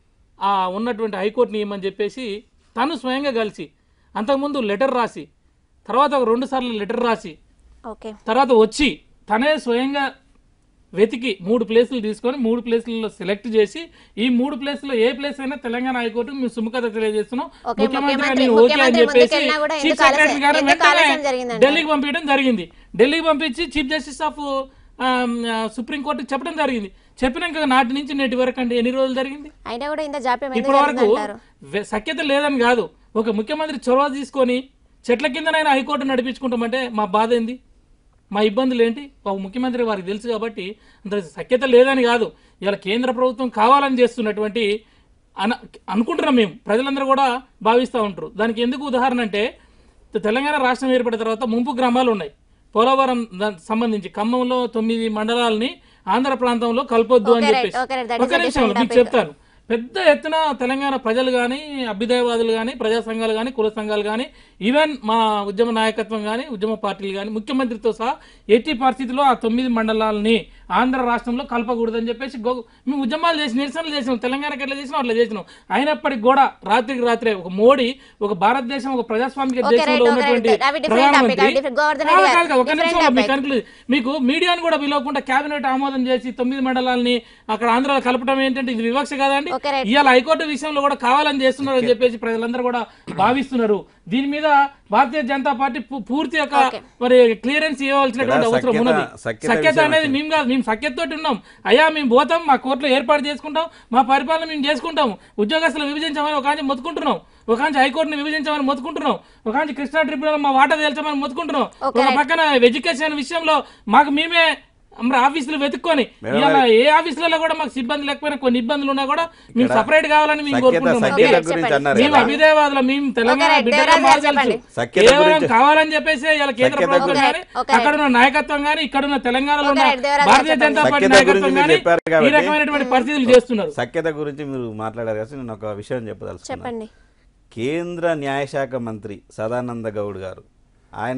ఆ ఉన్నటువంటి హైకోర్టుని ఇవ్వమని చెప్పేసి తను స్వయంగా కలిసి అంతకుముందు లెటర్ రాసి తర్వాత ఒక రెండు సార్లు లెటర్ రాసి ఓకే తర్వాత వచ్చి తనే స్వయంగా వెతికి మూడు ప్లేసులు తీసుకొని మూడు ప్లేసులలో సెలెక్ట్ చేసి ఈ మూడు ప్లేసుల్లో ఏ ప్లేస్ అయినా తెలంగాణ హైకోర్టు మేము సుముఖత తెలియజేస్తున్నాం ఓకే, ముఖ్యమంత్రి ముఖ్యమంత్రి- గారిని ఓకే అని ముఖ్యమంత్రి చెప్పేసి ముందుకెళ్ళినా కూడా చీఫ్ ఎందుకు ఆలస్యం- సెక్రటరీ గారు ఎందుకు వెంటనే ఆలస్యం జరిగిందంటారు? ఢిల్లీకి పంపించడం జరిగింది ఢిల్లీకి పంపించి చీఫ్ జస్టిస్ ఆఫ్ సుప్రీంకోర్టుకి చెప్పడం జరిగింది చెప్పినాక నాటి నుంచి నేటి వరకు అంటే ఎన్ని రోజులు జరిగింది అయినా కూడా ఇంత జాప్యం ఎందుకు ఇప్పటి వరకు జరిగిందంటారు వె- సఖ్యత లేదని కాదు ఒక ముఖ్యమంత్రి చొరవ తీసుకొని చెట్ల కిందనైనా హైకోర్టు నడిపించుకుంటామంటే మా బాధ ఏంది మా ఇబ్బందులు ఏంటి ఒక ముఖ్యమంత్రి వారికి తెలుసు కాబట్టి అంత సఖ్యత లేదని కాదు ఇవాళ కేంద్ర ప్రభుత్వం కావాలని చేస్తున్నటువంటి అన అనుకుంటున్నాం మేము ప్రజలందరూ కూడా భావిస్తూ ఉంటారు దానికి ఎందుకు ఉదాహరణ అంటే తెలంగాణ రాష్ట్రం ఏర్పడిన తర్వాత ముంపు గ్రామాలు ఉన్నాయి పోలవరం దానికి సంబంధించి ఖమ్మంలో తొమ్మిది మండలాలని ఆంధ్ర ప్రాంతంలో కలపొద్దు అని Okay, right. చెప్పేసి Okay, right. That is ఒక a నిమిషం different మీకు topic. చెప్తాను పెద్ద ఎత్తున తెలంగాణ ప్రజలు కానీ అభ్యుదయవాదులు కానీ ప్రజా సంఘాలు కానీ కుల సంఘాలు కానీ ఈవెన్ మా ఉద్యమ నాయకత్వం కానీ ఉద్యమ పార్టీలు కానీ ముఖ్యమంత్రితో సహా ఎట్టి పరిస్థితుల్లో ఆ తొమ్మిది మండలాలని ఆంధ్ర రాష్ట్రంలో కలపకూడదని చెప్పేసి గో మేము ఉద్యమాలు చేసి నిరసనలు చేసినాం తెలంగాణకి ఎట్లా చేసినాం అట్లా చేసినాం అయినప్పటికీ కూడా రాత్రికి రాత్రే ఒక మోడీ ఒక భారతదేశం ఒక ప్రజాస్వామిక Okay, దేశంలో right, okay, ఉన్నటువంటి right. అవి different topic, ప్రధానమంత్రి అవి different. గోవర్ధన్ కాదు, రెడ్డి కాదు, గారు, ఒక different నిమిషం మీకు topic. కనుక్లూజ్ మీకు మీడియాను కూడా పిలవకుండా కేబినెట్ ఆమోదం చేసి తొమ్మిది మండలాలని అక్కడ ఆంధ్రాలో కలపడం ఏంటంటే ఇది వివక్ష కాదండి Okay, right. ఇవాళ హైకోర్టు విషయంలో కూడా కావాలని చేస్తున్నారు అని చెప్పేసి ప్రజలందరూ కూడా భావిస్తున్నారు దీని మీద భారతీయ జనతా పార్టీ పూ- పూర్తి యొక్క Okay. మరి క్లియరెన్స్ ఇవ్వాల్సినటువంటి ఇక్కడ అవసరం సఖ్యత- ఉన్నది సఖ్యత సఖ్యత విషయం అనేది వచ్చింది. మేము కాదు మేము సఖ్యతతోటి ఉన్నాం అయ్యా మేము పోతాం మా కోర్టులో ఏర్పాటు చేసుకుంటాం మా పరిపాలన మేము చేసుకుంటాం ఉద్యోగస్తులు విభజించమని ఒక ఆంచి మొత్తుకుంటున్నాం ఒక ఆంచి హైకోర్టుని విభజించమని మొత్తుకుంటున్నాం ఒక ఆంచి కృష్ణా ట్రిబ్యునల్ మా వాటా తేల్చమని మొత్తుకుంటున్నాం Okay, ఒక right. పక్కన ఎడ్యుకేషన్ విషయంలో మాకు మేమే మరి ఆఫీసులు వెతుక్కొని మేడం, ఇవాళ ఏ ఆఫీసులలో కూడా మాకు సిబ్బంది లేకపోయినా కొన్ని ఇబ్బందులు ఉన్నా కూడా మేము సపరేట్ కావాలని మేము సఖ్యత కోరుకుంటున్నాం సఖ్యత Okay, గురించి చెప్పండి. అన్నారు మేము కదా. అభిదయవాదులు మేము తెలంగాణ Okay, right. బిడ్డగా దేవరాజ్ మాకు గారు తెలుసు. చెప్పండి. సఖ్యత కేవలం గురించి- కావాలని చెప్పేసి ఇలా కేంద్ర సఖ్యత ప్రభుత్వం గురించి- కానీ Okay, అక్కడ ఉన్న నాయకత్వం కానీ ఇక్కడ ఉన్న తెలంగాణలో ఉన్న Okay, right. దేవరాజ్ గారు భారతీయ చెప్పండి. జనతా పార్టీ సఖ్యత గురించి నాయకత్వం మీరు కానీ చెప్పారు ఈ కాబట్టి- రకమైనటువంటి పరిస్థితులు చేస్తున్నారు సఖ్యత గురించి మీరు మాట్లాడారు కదా నేను ఒక విషయం చెప్పదలుచుకున్నాను చెప్పండి కేంద్ర న్యాయశాఖ మంత్రి సదానంద గౌడ్ గారు ఆయన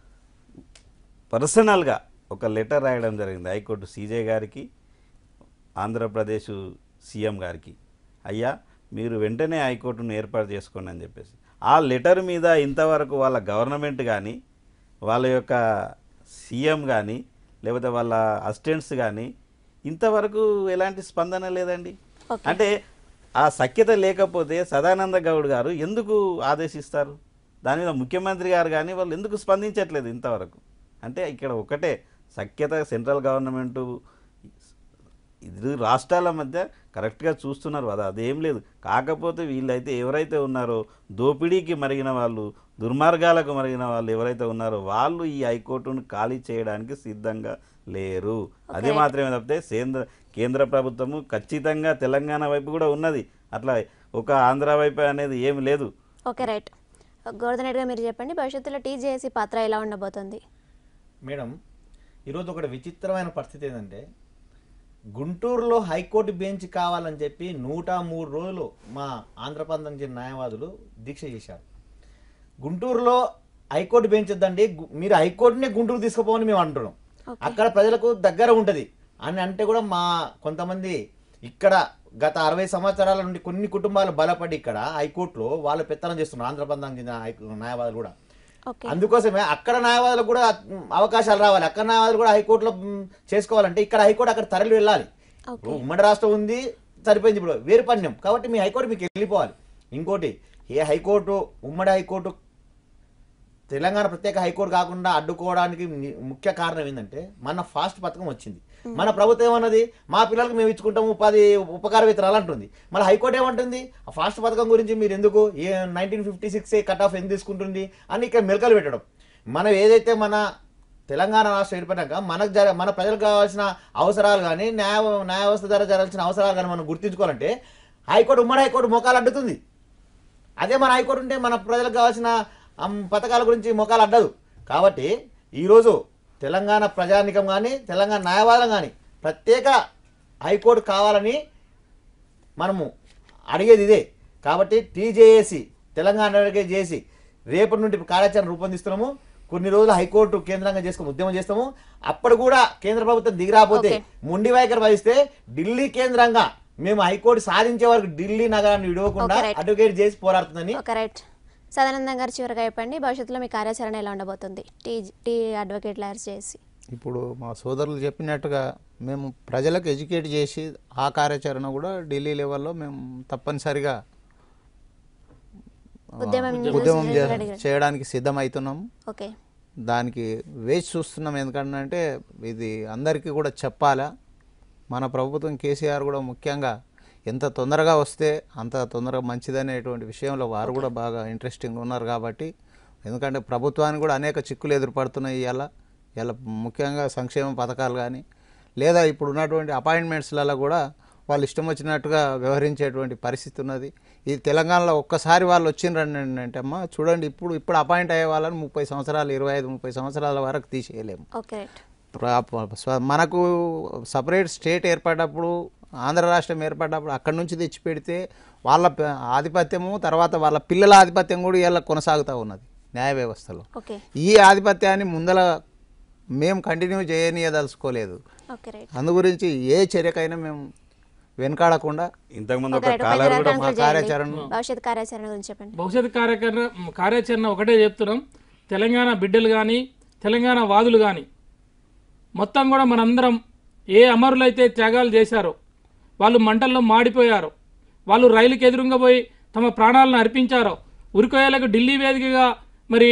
పర్సనల్గా ఒక లెటర్ రాయడం జరిగింది హైకోర్టు సీజే గారికి ఆంధ్రప్రదేశ్ సీఎం గారికి అయ్యా మీరు వెంటనే హైకోర్టును ఏర్పాటు చేసుకోండి అని చెప్పేసి ఆ లెటర్ మీద ఇంతవరకు వాళ్ళ గవర్నమెంట్ కానీ వాళ్ళ యొక్క సీఎం కానీ లేకపోతే వాళ్ళ అసిస్టెంట్స్ కానీ ఇంతవరకు ఎలాంటి స్పందన లేదండి Okay. అంటే ఆ సఖ్యత లేకపోతే సదానంద గౌడ్ గారు ఎందుకు ఆదేశిస్తారు దాని మీద ముఖ్యమంత్రి గారు కానీ వాళ్ళు ఎందుకు స్పందించట్లేదు ఇంతవరకు అంటే ఇక్కడ ఒకటే సఖ్యత సెంట్రల్ గవర్నమెంటు ఇరు రాష్ట్రాల మధ్య కరెక్ట్గా చూస్తున్నారు అది అదేం లేదు కాకపోతే వీళ్ళైతే ఎవరైతే ఉన్నారో దోపిడీకి మరిగిన వాళ్ళు దుర్మార్గాలకు మరిగిన వాళ్ళు ఎవరైతే ఉన్నారో వాళ్ళు ఈ హైకోర్టును ఖాళీ చేయడానికి సిద్ధంగా లేరు అది Okay. మాత్రమే తప్పితే కేంద్ర కేంద్ర ప్రభుత్వము ఖచ్చితంగా తెలంగాణ వైపు కూడా ఉన్నది అట్లా ఒక ఆంధ్ర వైపు అనేది ఏమి లేదు ఓకే రైట్ గోవర్ధన్ రెడ్డి గారు మీరు చెప్పండి భవిష్యత్తులో టీజేఏసీ పాత్ర ఎలా ఉండబోతుంది మేడం ఈరోజు ఒకటి విచిత్రమైన పరిస్థితి ఏంటంటే గుంటూరులో హైకోర్టు బెంచ్ కావాలని చెప్పి నూట మూడు రోజులు మా ఆంధ్రప్రదేశ్ చెందిన న్యాయవాదులు దీక్ష చేశారు గుంటూరులో హైకోర్టు బెంచ్ వద్దండి గు- మీరు హైకోర్టునే గుంటూరు తీసుకుపోవని మేము అంటున్నాం అక్కడ ప్రజలకు దగ్గర ఉంటుంది అని అంటే కూడా మా కొంతమంది ఇక్కడ గత అరవై సంవత్సరాల నుండి కొన్ని కుటుంబాలు బలపడి ఇక్కడ హైకోర్టులో వాళ్ళు పెత్తనం చేస్తున్నారు ఆంధ్రప్రదేశ్ చెందిన హై- న్యాయవాదులు కూడా ఓకే అందుకోసమే అక్కడ న్యాయవాదులకు కూడా మ్, అవకాశాలు రావాలి అక్కడ న్యాయవాదులు కూడా హైకోర్టులో మ్, చేసుకోవాలంటే ఇక్కడ హైకోర్టు అక్కడ తరలి వెళ్ళాలి ఇప్పుడు ఉమ్మడి రాష్ట్రం ఉంది సరిపోయింది ఇప్పుడు వేరు పన్యం కాబట్టి మీ హైకోర్టు మీకు వెళ్ళిపోవాలి ఇంకోటి ఏ హైకోర్టు ఉమ్మడి హైకోర్టు తెలంగాణ ప్రత్యేక హైకోర్టు కాకుండా అడ్డుకోవడానికి ని- ముఖ్య కారణం ఏంటంటే మన ఫాస్ట్ పథకం వచ్చింది మన ప్రభుత్వం ఏమన్నది మా పిల్లలకు మేము ఇచ్చుకుంటాము ఉపాధి ఉపకార వేతనాలు అంటుంది మన హైకోర్టు ఏమంటుంది ఆ ఫాస్ట్ పథకం గురించి మీరు ఎందుకు ఏ nineteen fifty six cut off ఎందుకు తీసుకుంటుంది అని ఇక్కడ మెలకలు పెట్టడం మనం ఏదైతే మన తెలంగాణ రాష్ట్రం ఏర్పడినాక మనకు జర మన ప్రజలకు కావాల్సిన అవసరాలు కానీ న్యాయ న్యాయ వ్యవస్థ ద్వారా జరగాల్సిన అవసరాలు కానీ మనం గుర్తించుకోవాలంటే హైకోర్టు ఉమ్మడి హైకోర్టు మోకాలు అడ్డుతుంది అదే మన హైకోర్టు ఉంటే మన ప్రజలకు కావాల్సిన అమ్, పథకాల గురించి మొఖాలు అడ్డదు కాబట్టి ఈరోజు తెలంగాణ ప్రజానికం కానీ తెలంగాణ న్యాయవాదం కానీ ప్రత్యేక హైకోర్టు కావాలని మనము అడిగేది ఇదే కాబట్టి టీజేఏసి తెలంగాణ చేసి రేపటి నుండి కార్యాచరణ రూపొందిస్తున్నాము కొన్ని రోజులు హైకోర్టు కేంద్రంగా చేసుకుని ఉద్యమం చేస్తాము అప్పుడు కూడా కేంద్ర ప్రభుత్వం దిగిరాపోతే మొండి వైఖరి వహిస్తే ఢిల్లీ కేంద్రంగా మేము హైకోర్టు సాధించే వరకు ఢిల్లీ నగరాన్ని విడవకుండా Okay, right. అడ్వకేట్ చేసి పోరాడుతుందని ఒక రైట్ సదానందం గారు చివరిగా చెప్పండి భవిష్యత్తులో మీ కార్యాచరణ ఎలా ఉండబోతుంది టీ టీ అడ్వకేట్ లాయర్స్ చేసి ఇప్పుడు మా సోదరులు చెప్పినట్టుగా మేము ప్రజలకు ఎడ్యుకేట్ చేసి ఆ కార్యాచరణ కూడా ఢిల్లీ లెవెల్లో మేము తప్పనిసరిగా ఆ, ఉద్యమం ఉద్యమం చే- అడిగారు. చేయడానికి సిద్ధమవుతున్నాము ఓకే దానికి వేచి చూస్తున్నాం ఎందుకంటే ఇది అందరికీ కూడా చెప్పాలా మన ప్రభుత్వం కేసీఆర్ కూడా ముఖ్యంగా ఎంత తొందరగా వస్తే అంత తొందరగా మంచిదనేటువంటి విషయంలో వారు కూడా బాగా ఇంట్రెస్టింగ్ ఉన్నారు కాబట్టి ఎందుకంటే ప్రభుత్వానికి కూడా అనేక చిక్కులు ఎదురుపడుతున్నాయి ఇవాళ ఇలా ముఖ్యంగా సంక్షేమ పథకాలు కానీ లేదా ఇప్పుడు ఉన్నటువంటి అపాయింట్మెంట్స్లలో కూడా వాళ్ళు ఇష్టం వచ్చినట్టుగా వ్యవహరించేటువంటి పరిస్థితి ఉన్నది ఈ తెలంగాణలో ఒక్కసారి వాళ్ళు వచ్చిండ్రండి అంటే అమ్మ చూడండి ఇప్పుడు ఇప్పుడు అపాయింట్ అయ్యే వాళ్ళని ముప్పై సంవత్సరాలు ఇరవై ఐదు ముప్పై సంవత్సరాల వరకు తీసేయలేము ఓకే రైట్ ప్ర- స్వ- మనకు సపరేట్ స్టేట్ ఏర్పడ్డప్పుడు ఆంధ్ర రాష్ట్రం ఏర్పడ్డప్పుడు అక్కడి నుంచి తెచ్చి పెడితే వాళ్ళ ప- ఆధిపత్యము తర్వాత వాళ్ళ పిల్లల ఆధిపత్యం కూడా ఇలా కొనసాగుతూ ఉన్నది న్యాయ వ్యవస్థలో ఓకే ఈ ఆధిపత్యాన్ని ముందల మేము కంటిన్యూ చేయనీయదలుచుకోలేదు ఓకే రైట్ అందు గురించి ఏ చర్యకైనా మేము వెనకాడకుండా ఇంతకుముందు ఓకే ఒక రైట్ కాలర్ కూడా మా కార్యాచరణ భవిష్యత్ కార్యాచరణ గురించి చెప్పండి భవిష్యత్ కార్యక్రమ కార్యాచరణ ఒకటే చెప్తున్నాం తెలంగాణ బిడ్డలు కానీ తెలంగాణ వాదులు కానీ మొత్తం కూడా మనందరం ఏ అమరులైతే త్యాగాలు చేశారో వాళ్ళు మంటల్లో మాడిపోయారో వాళ్ళు రైలుకి ఎదురుగా పోయి తమ ప్రాణాలను అర్పించారో ఉరికోయలకు ఢిల్లీ వేదికగా మరి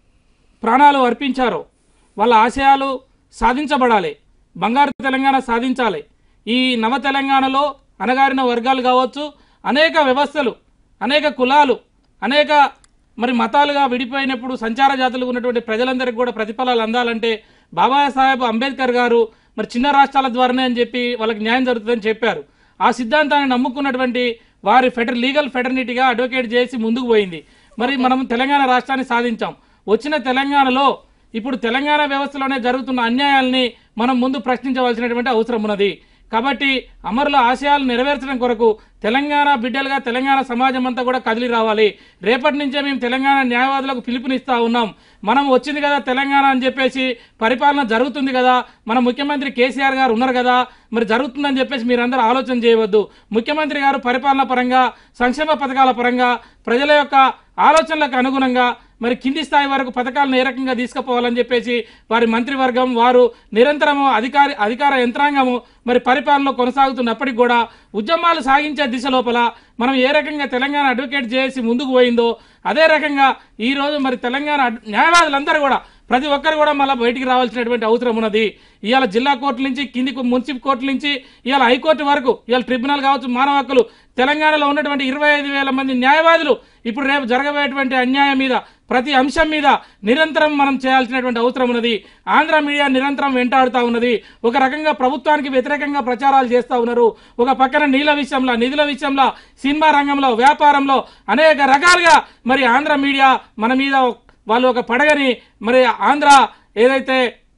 ప్రాణాలు అర్పించారో వాళ్ళ ఆశయాలు సాధించబడాలి బంగారు తెలంగాణ సాధించాలి ఈ నవ తెలంగాణలో అణగారిన వర్గాలు కావచ్చు అనేక వ్యవస్థలు అనేక కులాలు అనేక మరి మతాలుగా విడిపోయినప్పుడు సంచార జాతులు ఉన్నటువంటి ప్రజలందరికీ కూడా ప్రతిఫలాలు అందాలంటే బాబాసాహెబ్ అంబేద్కర్ గారు మరి చిన్న రాష్ట్రాల ద్వారానే అని చెప్పి వాళ్ళకి న్యాయం జరుగుతుందని చెప్పారు ఆ సిద్ధాంతాన్ని నమ్ముకున్నటువంటి వారి ఫెడర్ లీగల్ ఫెటర్నిటీగా అడ్వకేట్ చేసి ముందుకు పోయింది మరి మనం తెలంగాణ రాష్ట్రాన్ని సాధించాం వచ్చిన తెలంగాణలో ఇప్పుడు తెలంగాణ వ్యవస్థలోనే జరుగుతున్న అన్యాయాల్ని మనం ముందు ప్రశ్నించవలసినటువంటి అవసరం ఉన్నది కాబట్టి అమరుల ఆశయాలు నెరవేర్చడం కొరకు తెలంగాణ బిడ్డలుగా తెలంగాణ సమాజం అంతా కూడా కదిలి రావాలి రేపటి నుంచే మేము తెలంగాణ న్యాయవాదులకు పిలుపునిస్తా ఉన్నాం మనం వచ్చింది కదా తెలంగాణ అని చెప్పేసి పరిపాలన జరుగుతుంది కదా మన ముఖ్యమంత్రి కేసీఆర్ గారు ఉన్నారు కదా మరి జరుగుతుందని చెప్పేసి మీరందరూ ఆలోచన చేయవద్దు ముఖ్యమంత్రి గారు పరిపాలన పరంగా సంక్షేమ పథకాల పరంగా ప్రజల యొక్క ఆలోచనలకు అనుగుణంగా మరి కింది స్థాయి వరకు పథకాలను ఏ రకంగా తీసుకుపోవాలని చెప్పేసి వారి మంత్రివర్గం వారు నిరంతరము అధికారి అధికార యంత్రాంగము మరి పరిపాలనలో కొనసాగుతున్నప్పటికి కూడా ఉద్యమాలు సాగించే దిశ లోపల మనం ఏ రకంగా తెలంగాణ అడ్వకేట్ చేసి ముందుకు పోయిందో అదే రకంగా ఈ రోజు మరి తెలంగాణ అడ్- న్యాయవాదులందరూ కూడా ప్రతి ఒక్కరు కూడా మళ్ళీ బయటికి రావాల్సినటువంటి అవసరం ఉన్నది ఇవాళ జిల్లా కోర్టు నుంచి కింది మున్సిపల్ కోర్టు నుంచి ఇవాళ హైకోర్టు వరకు ఇవాళ ట్రిబ్యునల్ కావచ్చు మానవ హక్కులు తెలంగాణలో ఉన్నటువంటి ఇరవై ఐదు వేల మంది న్యాయవాదులు ఇప్పుడు రేపు జరగబోయేటువంటి అన్యాయం మీద ప్రతి అంశం మీద నిరంతరం మనం చేయాల్సినటువంటి అవసరం ఉన్నది ఆంధ్ర మీడియా నిరంతరం వెంటాడుతూ ఉన్నది ఒక రకంగా ప్రభుత్వానికి వ్యతిరేకంగా ప్రచారాలు చేస్తూ ఉన్నారు ఒక పక్కన నీళ్ళ విషయంలో నిధుల విషయంలో సినిమా రంగంలో వ్యాపారంలో అనేక రకాలుగా మరి ఆంధ్ర మీడియా మన మీద వాళ్ళు ఒక పడగని మరి ఆంధ్ర ఏదైతే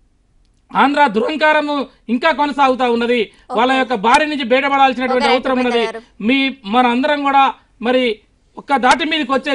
ఆంధ్ర దురంకారము ఇంకా కొనసాగుతా ఉన్నది వాళ్ళ యొక్క బారి నుంచి బయటపడాల్సినటువంటి Okay, అవసరం ఉన్నది గారు. మీ మన అందరం కూడా మరి ఒక్క దాటి మీదకి వచ్చేసి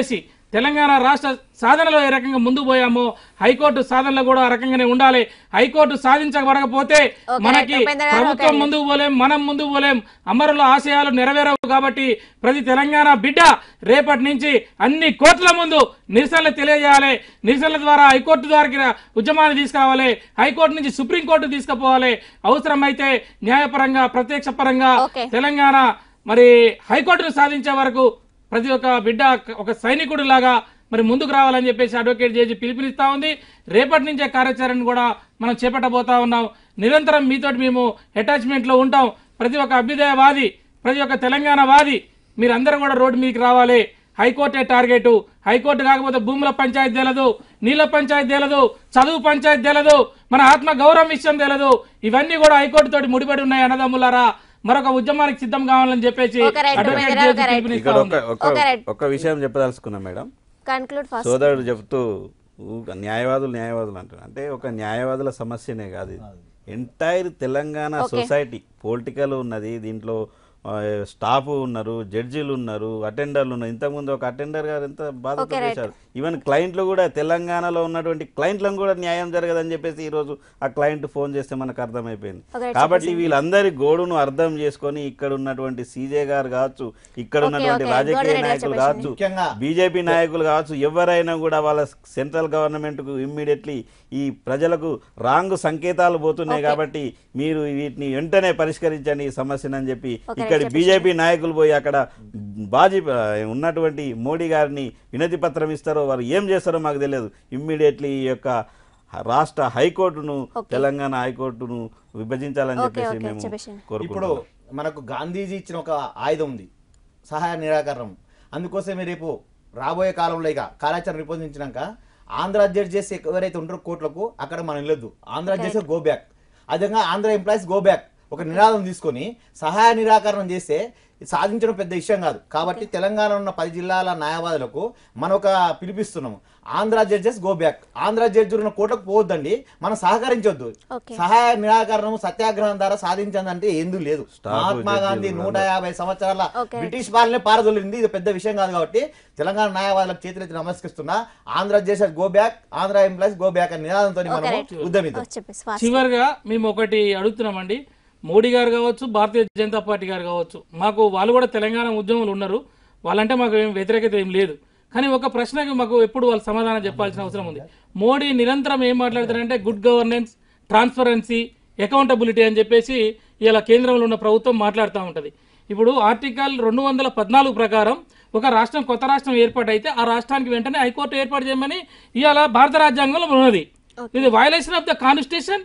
తెలంగాణ రాష్ట్ర సాధనలో ఏ రకంగా ముందుకు పోయామో హైకోర్టు సాధనలో కూడా ఆ రకంగానే ఉండాలి హైకోర్టు సాధించబడకపోతే ఓకే, మనకి ఉపేంద్ర గారు, ప్రభుత్వం ఓకే. ముందుకు పోలేం మనం ముందుకు పోలేం అమరుల ఆశయాలు నెరవేరవు కాబట్టి ప్రతి తెలంగాణ బిడ్డ రేపటి నుంచి అన్ని కోర్టుల ముందు నిరసనలు తెలియజేయాలి నిరసనల ద్వారా హైకోర్టు ద్వారా ఉద్యమాన్ని తీసుకురావాలి హైకోర్టు నుంచి సుప్రీంకోర్టు తీసుకుపోవాలి అవసరమైతే న్యాయపరంగా ప్రత్యక్ష పరంగా ఓకే. తెలంగాణ మరి హైకోర్టును సాధించే వరకు ప్రతి ఒక్క బిడ్డ ఒక సైనికుడు లాగా మరి ముందుకు రావాలని చెప్పేసి అడ్వకేట్ చేసి పిలుపునిస్తా ఉంది రేపటి నుంచే కార్యాచరణ కూడా మనం చేపట్టబోతా ఉన్నాం నిరంతరం మీతోటి మేము అటాచ్మెంట్లో ఉంటాం ప్రతి ఒక్క అభ్యుదయవాది ప్రతి ఒక్క తెలంగాణ వాది మీరందరూ కూడా రోడ్డు మీదకి రావాలి హైకోర్టే టార్గెట్ హైకోర్టు కాకపోతే భూముల పంచాయతీ తెలదు నీళ్ళ పంచాయతీ తెలదు చదువు పంచాయతీ తెలదు మన ఆత్మ గౌరవం విషయం తెలదు ఇవన్నీ కూడా హైకోర్టు తోటి ముడిపడి ఉన్నాయి అన్నదమ్ములారా మరొక ఉద్యమానికి సిద్ధం కావాలని చెప్పేసి ఒక రైట్ అడ్వకేట్ ఉపేంద్ర, చేసి ఒక రైట్. పిలుపునిస్తా ఇక్కడ ఉంది. ఒక ఒక ఒక రైట్. ఒక విషయం చెప్పదలుచుకున్నా మేడం కన్క్లూడ్ ఫస్ట్ సోదరుడు చెప్తూ ఊక న్యాయవాదులు న్యాయవాదులు అంటారు అంటే ఒక న్యాయవాదుల సమస్యనే కాదు ఇది entire Telangana Okay. Society political ఉన్నది దీంట్లో ఆ, స్టాఫ్ ఉన్నారు జడ్జీలు ఉన్నారు అటెండర్లు ఉన్నారు ఇంతకుముందు ఒక అటెండర్ గారు ఎంత బాధ Okay, right. చేశారు ఈవెన్ క్లయింట్లు కూడా తెలంగాణలో ఉన్నటువంటి క్లయింట్లను కూడా న్యాయం జరగదని చెప్పేసి ఈ రోజు ఆ క్లయింట్ ఫోన్ చేస్తే మనకు అర్థమైపోయింది Okay, కాబట్టి వీళ్ళందరి గోడును అర్థం చేసుకొని ఇక్కడ ఉన్నటువంటి సీజే గారు కావచ్చు ఇక్కడ Okay, ఉన్నటువంటి okay. రాజకీయ గోడరెడ్డి గారు నాయకులు చెప్పేసి. కావచ్చు ముఖ్యంగా బీజేపీ నాయకులు కావచ్చు ఎవరైనా కూడా వాళ్ళ సెంట్రల్ గవర్నమెంట్ కు ఇమ్మీడియట్లీ ఈ ప్రజలకు రాంగ్ సంకేతాలు పోతున్నాయి Okay. కాబట్టి మీరు వీటిని వెంటనే పరిష్కరించండి ఈ సమస్యను అని చెప్పి Okay, ఇక్కడ చెప్పేసి. బీజేపీ నాయకులు పోయి అక్కడ బాజీ ఉన్నటువంటి మోడీ గారిని వినతి పత్రం ఇస్తారో వారు ఏం చేస్తారో మాకు తెలియదు ఇమ్మీడియట్లీ ఈ యొక్క రాష్ట్ర హైకోర్టును Okay. తెలంగాణ హైకోర్టును విభజించాలని Okay, చెప్పేసి okay, మేము చెప్పేసి. ఇప్పుడు కోరుకుంటున్నాం మనకు గాంధీజీ ఇచ్చిన ఒక ఆయుధం ఉంది సహాయ నిరాకరణం అందుకోసమే రేపు రాబోయే కాలంలో ఇక కార్యాచరణ రూపొందించినాక ఆంధ్ర జడ్జెస్ ఎవరైతే ఉంటారో కోర్టులకు అక్కడ మనం వెళ్ళొద్దు ఆంధ్ర జడ్జెస్ గో బ్యాక్ అదేవిధంగా ఆంధ్ర ఎంప్లాయీస్ గో బ్యాక్ ఒక నినాదం తీసుకొని సహాయ నిరాకరణం చేస్తే ఇది సాధించడం పెద్ద విషయం కాదు కాబట్టి తెలంగాణ ఉన్న పది జిల్లాల న్యాయవాదులకు మనం ఒక పిలిపిస్తున్నాము Andhra judges go back Andhra judge ఉన్న కోర్టుకు పోవద్దండి మనం సహకరించొద్దు Okay. సహాయ నిరాకరణం సత్యాగ్రహం ద్వారా సాధించదంటే ఎందుకు లేదు Staff, మహాత్మా జడ్జీలు గాంధీ నూట అందరూ. యాభై సంవత్సరాల Okay. బ్రిటిష్ పాలనే పారదొలింది ఇది పెద్ద విషయం కాదు కాబట్టి తెలంగాణ న్యాయవాదులకు చేతులెత్తి నమస్కరిస్తున్నా Andhra judges go back Andhra employees go back అనే నినాదంతో Okay, మనం right. ఉద్యమిద్దాం చెప్పేసి fast. చివరిగా మేము ఒకటి అడుగుతున్నామండి మోడీ గారు కావచ్చు భారతీయ జనతా పార్టీ గారు కావచ్చు మాకు వాళ్ళు కూడా తెలంగాణ ఉద్యమంలో ఉన్నారు వాళ్ళంటే మాకు ఏం వ్యతిరేకత ఏం లేదు కానీ ఒక ప్రశ్నకి మాకు ఎప్పుడు వాళ్ళు సమాధానం చెప్పాల్సిన అవసరం ఉంది మోడీ నిరంతరం ఏం మాట్లాడతారంటే గుడ్ గవర్నెన్స్ ట్రాన్స్పరెన్సీ అకౌంటబిలిటీ అని చెప్పేసి ఇలా కేంద్రంలో ఉన్న ప్రభుత్వం మాట్లాడుతూ ఉంటుంది ఇప్పుడు ఆర్టికల్ రెండు వందల పద్నాలుగు ప్రకారం ఒక రాష్ట్రం కొత్త రాష్ట్రం ఏర్పాటైతే ఆ రాష్ట్రానికి వెంటనే హైకోర్టు ఏర్పాటు చేయమని ఇవాళ భారత రాజ్యాంగంలో ఉన్నది ఇది violation of the constitution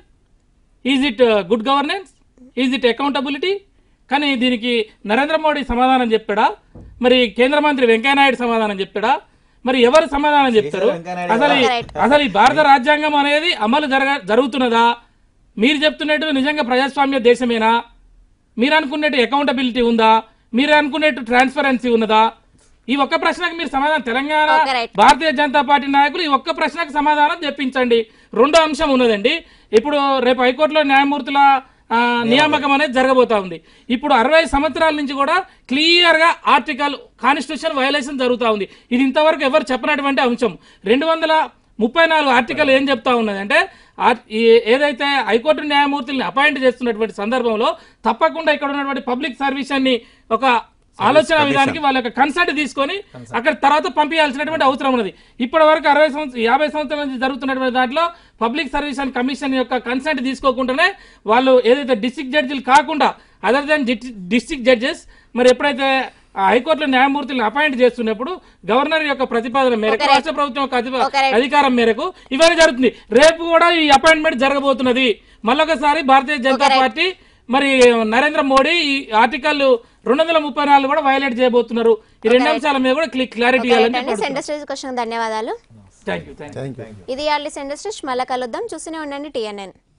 is it good governance is it accountability కానీ దీనికి నరేంద్ర మోడీ సమాధానం చెప్పాడా మరి కేంద్ర మంత్రి వెంకయ్యనాయుడు సమాధానం చెప్పాడా మరి ఎవరు సమాధానం చెప్తారు వెంకయ్యనాయుడు అసలు ఈ- Right. అసలు ఈ భారత రాజ్యాంగం అనేది అమలు జరగ జరుగుతున్నదా మీరు చెప్తున్నట్టు నిజంగా ప్రజాస్వామ్య దేశమేనా మీరు అనుకున్నట్టు అకౌంటబిలిటీ ఉందా మీరు అనుకున్నట్టు ట్రాన్స్పరెన్సీ ఉన్నదా ఈ ఒక్క ప్రశ్నకు మీరు సమాధానం Telangana Okay, right. Bharatiya Janata Party నాయకులు ఈ ఒక్క ప్రశ్నకు సమాధానం తెప్పించండి రెండో అంశం ఉన్నదండి ఇప్పుడు రేపు హైకోర్టులో న్యాయమూర్తుల ఆ, నియామకం అనేది జరగబోతా ఉంది ఇప్పుడు అరవై సంవత్సరాల నుంచి కూడా క్లియర్ గా ఆర్టికల్ కాన్స్టిట్యూషన్ వయలేషన్ జరుగుతా ఉంది ఇది ఇంతవరకు ఎవరు చెప్పినటువంటి అంశం రెండు వందల ముప్పై నాలుగు ఆర్టికల్ ఏం చెప్తా ఉన్నది అంటే ఏదైతే హైకోర్టు న్యాయమూర్తుల్ని అపాయింట్ చేస్తున్నటువంటి సందర్భంలో తప్పకుండా ఇక్కడ ఉన్నటువంటి పబ్లిక్ సర్వీస్ ని ఒక ఆలోచన విధానికి వాళ్ళ యొక్క కన్సల్ట్ తీసుకొని అక్కడ తర్వాత పంపించాల్సినటువంటి అవసరం ఉన్నది ఇప్పటి వరకు అరవై సంవత్సరం యాభై సంవత్సరాల నుంచి జరుగుతున్నటువంటి దాంట్లో పబ్లిక్ సర్వీస్ అండ్ కమిషన్ యొక్క కన్సల్ట్ తీసుకోకుండానే వాళ్ళు ఏదైతే డిస్ట్రిక్ట్ జడ్జిలు కాకుండా అదర్ దాన్ డిస్ట్రిక్ట్ జడ్జెస్ మరి ఎప్పుడైతే ఆ హైకోర్టులో న్యాయమూర్తులను అపాయింట్ చేస్తున్నప్పుడు గవర్నర్ యొక్క ప్రతిపాదన మేరకు Okay. రాష్ట్ర ప్రభుత్వం యొక్క అధిప- Okay. అధికారం మేరకు ఇవన్నీ జరుగుతుంది రేపు కూడా ఈ అపాయింట్మెంట్ జరగబోతున్నది మళ్ళొకసారి భారతీయ జనతా Okay. పార్టీ మరి నరేంద్ర మోడీ ఈ ఆర్టికల్ రెండు వందల ముప్పై నాలుగు కూడా వైలేట్ చేయబోతున్నారు ఈ రెండు Okay. అంశాల మీద కూడా క్లారిటీ ఓకే, ఇవ్వాలని రైట్ అండి సెంటర్ స్టేజ్ క్వశ్చన్ ధన్యవాదాలు thank you thank you thank you ఇది వాళ్ళ సెంటర్ స్టేజ్ మళ్ళీ కలుద్దాం చూస్తూనే ఉండండి టీఎన్ఎన్